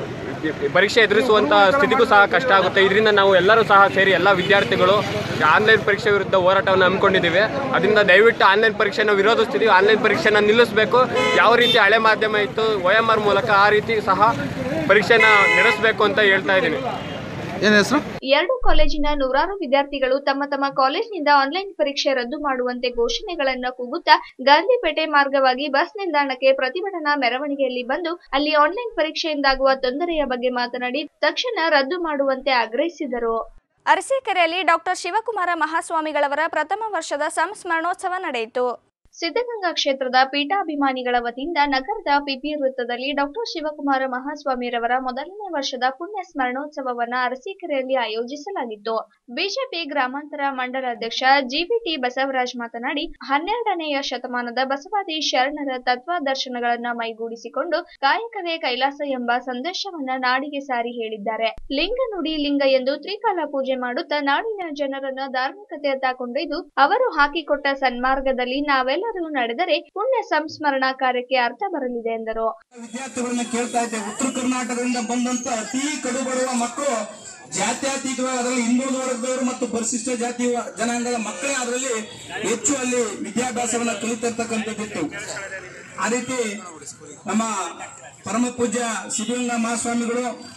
ಪರೀಕ್ಷೆ ಎದುರಿಸುವಂಥ ಸ್ಥಿತಿಗೂ ಸಹ ಕಷ್ಟ ಆಗುತ್ತೆ ಇದರಿಂದ ನಾವು ಎಲ್ಲರೂ ಸಹ ಸೇರಿ ಎಲ್ಲ ವಿದ್ಯಾರ್ಥಿಗಳು ಆನ್ಲೈನ್ ಪರೀಕ್ಷೆ ವಿರುದ್ಧ ಹೋರಾಟವನ್ನು ಹಮ್ಮಿಕೊಂಡಿದ್ದೀವಿ ಅದರಿಂದ ದಯವಿಟ್ಟು ಆನ್ಲೈನ್ ಪರೀಕ್ಷೆನ ವಿರೋಧಿಸ್ತಿದ್ದೀವಿ ಆನ್ಲೈನ್ ಪರೀಕ್ಷೆನ ನಿಲ್ಲಿಸಬೇಕು ಯಾವ ರೀತಿ ಹಳೆ ಮಾಧ್ಯಮ ಇತ್ತು ಒ ಎಮ್ ಆರ್ ಮೂಲಕ ಆ ರೀತಿ ಸಹ ಪರೀಕ್ಷೆನ ನಡೆಸಬೇಕು ಅಂತ ಹೇಳ್ತಾ ಇದ್ದೀನಿ ಏನು ಹೆಸರು ಎರಡು ಕಾಲೇಜಿನ ನೂರಾರು ವಿದ್ಯಾರ್ಥಿಗಳು ತಮ್ಮ ತಮ್ಮ ಕಾಲೇಜಿನಿಂದ ಆನ್ಲೈನ್ ಪರೀಕ್ಷೆ ರದ್ದು ಮಾಡುವಂತೆ ಘೋಷಣೆಗಳನ್ನ ಕೂಗುತ್ತಾ ಗಾಂಧಿಪೇಟೆ ಮಾರ್ಗವಾಗಿ ಬಸ್ ನಿಲ್ದಾಣಕ್ಕೆ ಪ್ರತಿಭಟನಾ ಮೆರವಣಿಗೆಯಲ್ಲಿ ಬಂದು ಅಲ್ಲಿ ಆನ್ಲೈನ್ ಪರೀಕ್ಷೆಯಿಂದಾಗುವ ತೊಂದರೆಯ ಬಗ್ಗೆ ಮಾತನಾಡಿ ತಕ್ಷಣ ರದ್ದು ಮಾಡುವಂತೆ ಆಗ್ರಹಿಸಿದರು ಅರಸೀಕೆರೆಯಲ್ಲಿ ಡಾಕ್ಟರ್ ಶಿವಕುಮಾರ ಮಹಾಸ್ವಾಮಿಗಳವರ ಪ್ರಥಮ ವರ್ಷದ ಸಂಸ್ಮರಣೋತ್ಸವ ನಡೆಯಿತು ಸಿದ್ಧಗಂಗಾ ಕ್ಷೇತ್ರದ ಪೀಠಾಭಿಮಾನಿಗಳ ವತಿಯಿಂದ ನಗರದ ಪಿಪಿ ವೃತ್ತದಲ್ಲಿ ಡಾಕ್ಟರ್ ಶಿವಕುಮಾರ ಮಹಾಸ್ವಾಮಿರವರ ಮೊದಲನೇ ವರ್ಷದ ಪುಣ್ಯ ಸ್ಮರಣೋತ್ಸವವನ್ನ ಅರಸೀಕೆರೆಯಲ್ಲಿ ಆಯೋಜಿಸಲಾಗಿತ್ತು ಬಿಜೆಪಿ ಗ್ರಾಮಾಂತರ ಮಂಡಲ ಅಧ್ಯಕ್ಷ ಜಿಬಿಟಿ ಬಸವರಾಜ್ ಮಾತನಾಡಿ ಹನ್ನೆರಡನೆಯ ಶತಮಾನದ ಬಸವಾದಿ ಶರಣರ ತತ್ವಾದರ್ಶನಗಳನ್ನ ಮೈಗೂಡಿಸಿಕೊಂಡು ಕಾಯಕವೇ ಕೈಲಾಸ ಎಂಬ ಸಂದೇಶವನ್ನ ನಾಡಿಗೆ ಸಾರಿ ಹೇಳಿದ್ದಾರೆ ಲಿಂಗ ನುಡಿ ಲಿಂಗ ಎಂದು ತ್ರಿಕಾಲ ಪೂಜೆ ಮಾಡುತ್ತಾ ನಾಡಿನ ಜನರನ್ನ ಧಾರ್ಮಿಕತೆಯತ್ತ ಕೊಂಡೊಯ್ದು ಅವರು ಹಾಕಿಕೊಟ್ಟ ಸನ್ಮಾರ್ಗದಲ್ಲಿ ನಾವೆಲ್ಲರೂ ನಡೆದರೆ ಪುಣ್ಯ ಸಂಸ್ಮರಣಾ ಕಾರ್ಯಕ್ಕೆ ಅರ್ಥ ಬರಲಿದೆ ಎಂದರು ವಿದ್ಯಾರ್ಥಿಗಳನ್ನ ಕೇಳ್ತಾ ಇದ್ದೆ ಉತ್ತರ ಕರ್ನಾಟಕದಿಂದ ಬಂದಂತ ಅತಿ ಕಡುಬಡುವ ಮಕ್ಕಳು ಜಾತ್ಯತೀತವಾಗಿ ಅದರಲ್ಲಿ ಹಿಂದುಳಿದ ವರ್ಗದವರು ಮತ್ತು ಪರಿಶಿಷ್ಟ ಜಾತಿ ಜನಾಂಗದ ಮಕ್ಕಳೇ ಅದರಲ್ಲಿ ಹೆಚ್ಚು ಅಲ್ಲಿ ವಿದ್ಯಾಭ್ಯಾಸವನ್ನ ಕಲಿತಿರ್ತಕ್ಕಂಥದ್ದಿತ್ತು ಆ ರೀತಿ ನಮ್ಮ ಪರಮ ಪೂಜ್ಯ ಸಿದ್ಧಗಂಗಾ ಮಹಾಸ್ವಾಮಿಗಳು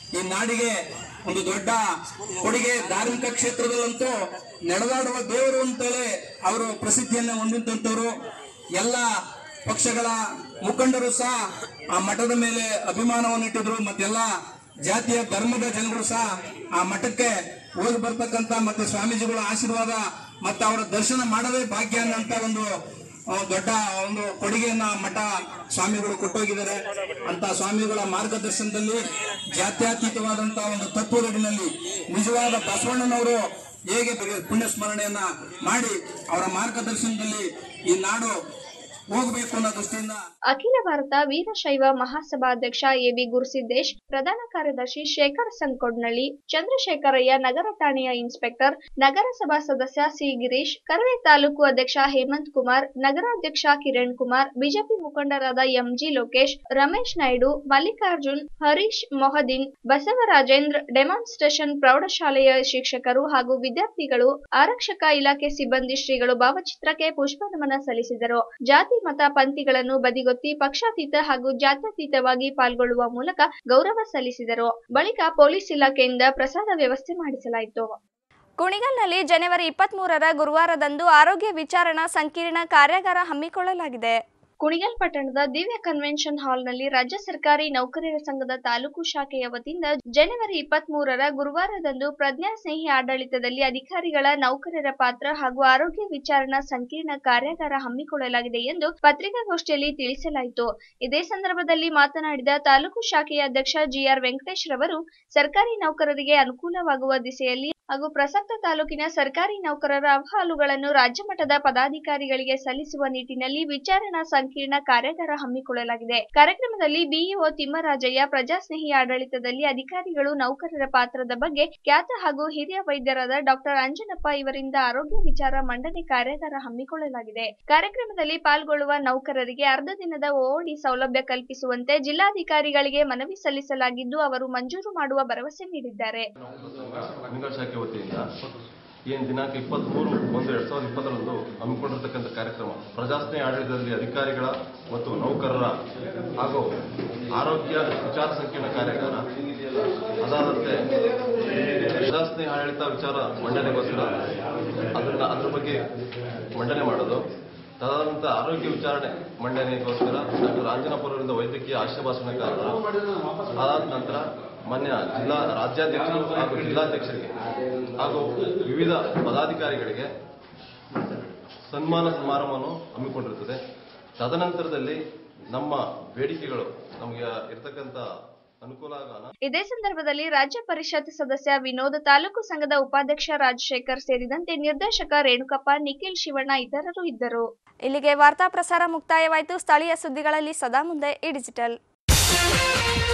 ಈ ನಾಡಿಗೆ ಒಂದು ದೊಡ್ಡ ಕೊಡುಗೆ ಧಾರ್ಮಿಕ ಕ್ಷೇತ್ರದಲ್ಲಂತೂ ನಡೆದಾಡುವ ದೇವರು ಅಂತೇಳಿ ಅವರು ಪ್ರಸಿದ್ಧಿಯನ್ನ ಹೊಂದಿದಂತವರು ಎಲ್ಲ ಪಕ್ಷಗಳ ಮುಖಂಡರು ಸಹ ಆ ಮಠದ ಮೇಲೆ ಅಭಿಮಾನವನ್ನು ಇಟ್ಟಿದ್ರು ಮತ್ತೆಲ್ಲ ಜಾತಿಯ ಧರ್ಮದ ಜನಗಳು ಸಹ ಆ ಮಠಕ್ಕೆ ಹೋಗಿ ಬರ್ತಕ್ಕಂತ ಮತ್ತೆ ಸ್ವಾಮೀಜಿಗಳ ಆಶೀರ್ವಾದ ಮತ್ತೆ ಅವರ ದರ್ಶನ ಮಾಡದೇ ಭಾಗ್ಯ ಅನ್ನಂತ ಒಂದು ಆ, ದೊಡ್ಡ ಒಂದು ಕೊಡುಗೆಯನ್ನ ಮಠ ಸ್ವಾಮಿಗಳು ಕೊಟ್ಟೋಗಿದ್ದಾರೆ ಅಂತ ಸ್ವಾಮಿಗಳ ಮಾರ್ಗದರ್ಶನದಲ್ಲಿ ಜಾತ್ಯತೀತವಾದಂತಹ ಒಂದು ತತ್ವದಡಿನಲ್ಲಿ ನಿಜವಾದ ಬಸವಣ್ಣನವರು ಹೇಗೆ ಪುಣ್ಯ ಸ್ಮರಣೆಯನ್ನ ಮಾಡಿ ಅವರ ಮಾರ್ಗದರ್ಶನದಲ್ಲಿ ಈ ನಾಡು ಹೋಗಬೇಕು ಅನ್ನೋ ದೃಷ್ಟಿಯಿಂದ ಅಖಿಲ ಭಾರತ ವೀರಶೈವ ಮಹಾಸಭಾಧ್ಯಕ್ಷ ಎಬಿ ಗುರುಸಿದ್ದೇಶ್ ಪ್ರಧಾನ ಕಾರ್ಯದರ್ಶಿ ಶೇಖರ್ ಸಂಕೊಡ್ನಳ್ಳಿ ಚಂದ್ರಶೇಖರಯ್ಯ ನಗರ ಠಾಣೆಯ ಇನ್ಸ್ಪೆಕ್ಟರ್ ನಗರಸಭಾ ಸದಸ್ಯ ಸಿ ಗಿರೀಶ್ ಕರವೇ ತಾಲೂಕು ಅಧ್ಯಕ್ಷ ಹೇಮಂತ್ ಕುಮಾರ್ ನಗರಾಧ್ಯಕ್ಷ ಕಿರಣ್ ಕುಮಾರ್ ಬಿಜೆಪಿ ಮುಖಂಡರಾದ ಎಂಜಿ ಲೋಕೇಶ್ ರಮೇಶ್ ನಾಯ್ಡು ಮಲ್ಲಿಕಾರ್ಜುನ್ ಹರೀಶ್ ಮೊಹದೀನ್ ಬಸವರಾಜೇಂದ್ರ ಡೆಮಾನ್ಸ್ಟ್ರೇಷನ್ ಪ್ರೌಢಶಾಲೆಯ ಶಿಕ್ಷಕರು ಹಾಗೂ ವಿದ್ಯಾರ್ಥಿಗಳು ಆರಕ್ಷಕ ಇಲಾಖೆ ಸಿಬ್ಬಂದಿ ಶ್ರೀಗಳು ಭಾವಚಿತ್ರಕ್ಕೆ ಪುಷ್ಪ ನಮನ ಸಲ್ಲಿಸಿದರು ಜಾತಿ ಮತ ಪಂಥಿಗಳನ್ನು ಬದಿಗೊತ್ತಿ ಪಕ್ಷಾತೀತ ಹಾಗೂ ಜಾತ್ಯತೀತವಾಗಿ ಪಾಲ್ಗೊಳ್ಳುವ ಮೂಲಕ ಗೌರವ ಸಲ್ಲಿಸಿದರು ಬಳಿಕ ಪೊಲೀಸ್ ಇಲಾಖೆಯಿಂದ ಪ್ರಸಾದ ವ್ಯವಸ್ಥೆ ಮಾಡಿಸಲಾಯಿತು ಕುಣಿಗಲ್ನಲ್ಲಿ ಜನವರಿ ಇಪ್ಪತ್ತ್ ಮೂರರ ಗುರುವಾರದಂದು ಆರೋಗ್ಯ ವಿಚಾರಣಾ ಸಂಕೀರ್ಣ ಕಾರ್ಯಾಗಾರ ಹಮ್ಮಿಕೊಳ್ಳಲಾಗಿದೆ ಕುಣಿಗಲ್ ಪಟ್ಟಣದ ದಿವ್ಯ ಕನ್ವೆನ್ಷನ್ ಹಾಲ್ನಲ್ಲಿ ರಾಜ್ಯ ಸರ್ಕಾರಿ ನೌಕರರ ಸಂಘದ ತಾಲೂಕು ಶಾಖೆಯ ವತಿಯಿಂದ ಜನವರಿ ಇಪ್ಪತ್ತ್ ಮೂರರ ಗುರುವಾರದಂದು ಪ್ರಜ್ಞಾ ಸ್ನೇಹಿ ಆಡಳಿತದಲ್ಲಿ ಅಧಿಕಾರಿಗಳ ನೌಕರರ ಪಾತ್ರ ಹಾಗೂ ಆರೋಗ್ಯ ವಿಚಾರಣಾ ಸಂಕೀರ್ಣ ಕಾರ್ಯಾಗಾರ ಹಮ್ಮಿಕೊಳ್ಳಲಾಗಿದೆ ಎಂದು ಪತ್ರಿಕಾಗೋಷ್ಠಿಯಲ್ಲಿ ತಿಳಿಸಲಾಯಿತು ಇದೇ ಸಂದರ್ಭದಲ್ಲಿ ಮಾತನಾಡಿದ ತಾಲೂಕು ಶಾಖೆಯ ಅಧ್ಯಕ್ಷ ಜಿಆರ್ ವೆಂಕಟೇಶ್ ರವರು ಸರ್ಕಾರಿ ನೌಕರರಿಗೆ ಅನುಕೂಲವಾಗುವ ದಿಸೆಯಲ್ಲಿ ಹಾಗೂ ಪ್ರಸಕ್ತ ತಾಲೂಕಿನ ಸರ್ಕಾರಿ ನೌಕರರ ಅಹವಾಲುಗಳನ್ನು ರಾಜ್ಯ ಮಟ್ಟದ ಪದಾಧಿಕಾರಿಗಳಿಗೆ ಸಲ್ಲಿಸುವ ನಿಟ್ಟಿನಲ್ಲಿ ವಿಚಾರಣಾ ಸಂಕೀರ್ಣ ಕಾರ್ಯಾಗಾರ ಹಮ್ಮಿಕೊಳ್ಳಲಾಗಿದೆ ಕಾರ್ಯಕ್ರಮದಲ್ಲಿ ಬಿಇಒ ತಿಮ್ಮರಾಜಯ್ಯ ಪ್ರಜಾಸ್ನೇಹಿ ಆಡಳಿತದಲ್ಲಿ ಅಧಿಕಾರಿಗಳು ನೌಕರರ ಪಾತ್ರದ ಬಗ್ಗೆ ಖ್ಯಾತ ಹಾಗೂ ಹಿರಿಯ ವೈದ್ಯರಾದ ಡಾಕ್ಟರ್ ಅಂಜನಪ್ಪ ಇವರಿಂದ ಆರೋಗ್ಯ ವಿಚಾರ ಮಂಡನೆ ಕಾರ್ಯಾಗಾರ ಹಮ್ಮಿಕೊಳ್ಳಲಾಗಿದೆ ಕಾರ್ಯಕ್ರಮದಲ್ಲಿ ಪಾಲ್ಗೊಳ್ಳುವ ನೌಕರರಿಗೆ ಅರ್ಧ ದಿನದ ಓಡಿ ಸೌಲಭ್ಯ ಕಲ್ಪಿಸುವಂತೆ ಜಿಲ್ಲಾಧಿಕಾರಿಗಳಿಗೆ ಮನವಿ ಸಲ್ಲಿಸಲಾಗಿದ್ದು ಅವರು ಮಂಜೂರು ಮಾಡುವ ಭರವಸೆ ನೀಡಿದ್ದಾರೆ ಕುಣಿಗಲ್ ಶಾಖೆ ವತಿಯಿಂದ ಏನು ದಿನಾಂಕ ಇಪ್ಪತ್ತ್ಮೂರು ಒಂದು ಎರಡು ಸಾವಿರದ ಇಪ್ಪತ್ತರಂದು ಹಮ್ಮಿಕೊಂಡಿರ್ತಕ್ಕಂಥ ಕಾರ್ಯಕ್ರಮ ಪ್ರಜಾಸ್ನೇಹಿ ಆಡಳಿತದಲ್ಲಿ ಅಧಿಕಾರಿಗಳ ಮತ್ತು ನೌಕರರ ಹಾಗೂ ಆರೋಗ್ಯ ವಿಚಾರ ಸಂಕೀರ್ಣ ಕಾರ್ಯಾಗಾರ ಅದಾದಂತೆ ಪ್ರಜಾಸ್ನೇಹಿ ಆಡಳಿತ ವಿಚಾರ ಮಂಡನೆಗೋಸ್ಕರ ಅದನ್ನ ಅದ್ರ ಬಗ್ಗೆ ಮಂಡನೆ ಮಾಡೋದು ತದನಂತರ ಆರೋಗ್ಯ ವಿಚಾರಣೆ ಮಂಡನೆಗೋಸ್ಕರ ಡಾಕ್ಟರ್ ಆಂಜನಪುರದಿಂದ ವೈದ್ಯಕೀಯ ಆಶಾಭಾಷಣಕಾರರು ಅದಾದ ನಂತರ ಮಾನ್ಯ ಜಿಲ್ಲಾ ರಾಜ್ಯಾಧ್ಯಕ್ಷರು ಹಾಗೂ ಜಿಲ್ಲಾಧ್ಯಕ್ಷರಿಗೆ ಹಾಗೂ ವಿವಿಧ ಪದಾಧಿಕಾರಿಗಳಿಗೆ ಸನ್ಮಾನ ಸಮಾರಂಭವನ್ನು ಹಮ್ಮಿಕೊಂಡಿರುತ್ತದೆ ತದನಂತರದಲ್ಲಿ ನಮ್ಮ ಬೇಡಿಕೆಗಳು ನಮಗೆ ಇರ್ತಕ್ಕಂಥ ಅನುಕೂಲ ಆಗ ಇದೇ ಸಂದರ್ಭದಲ್ಲಿ ರಾಜ್ಯ ಪರಿಷತ್ ಸದಸ್ಯ ವಿನೋದ್ ತಾಲೂಕು ಸಂಘದ ಉಪಾಧ್ಯಕ್ಷ ರಾಜಶೇಖರ್ ಸೇರಿದಂತೆ ನಿರ್ದೇಶಕ ರೇಣುಕಪ್ಪ ನಿಖಿಲ್ ಶಿವಣ್ಣ ಇತರರು ಇದ್ದರು ಇಲ್ಲಿಗೆ ವಾರ್ತಾ ಪ್ರಸಾರ ಮುಕ್ತಾಯವಾಯಿತು ಸ್ಥಳೀಯ ಸುದ್ದಿಗಳಲ್ಲಿ ಸದಾ ಮುಂದೆ ಈ ಡಿಜಿಟಲ್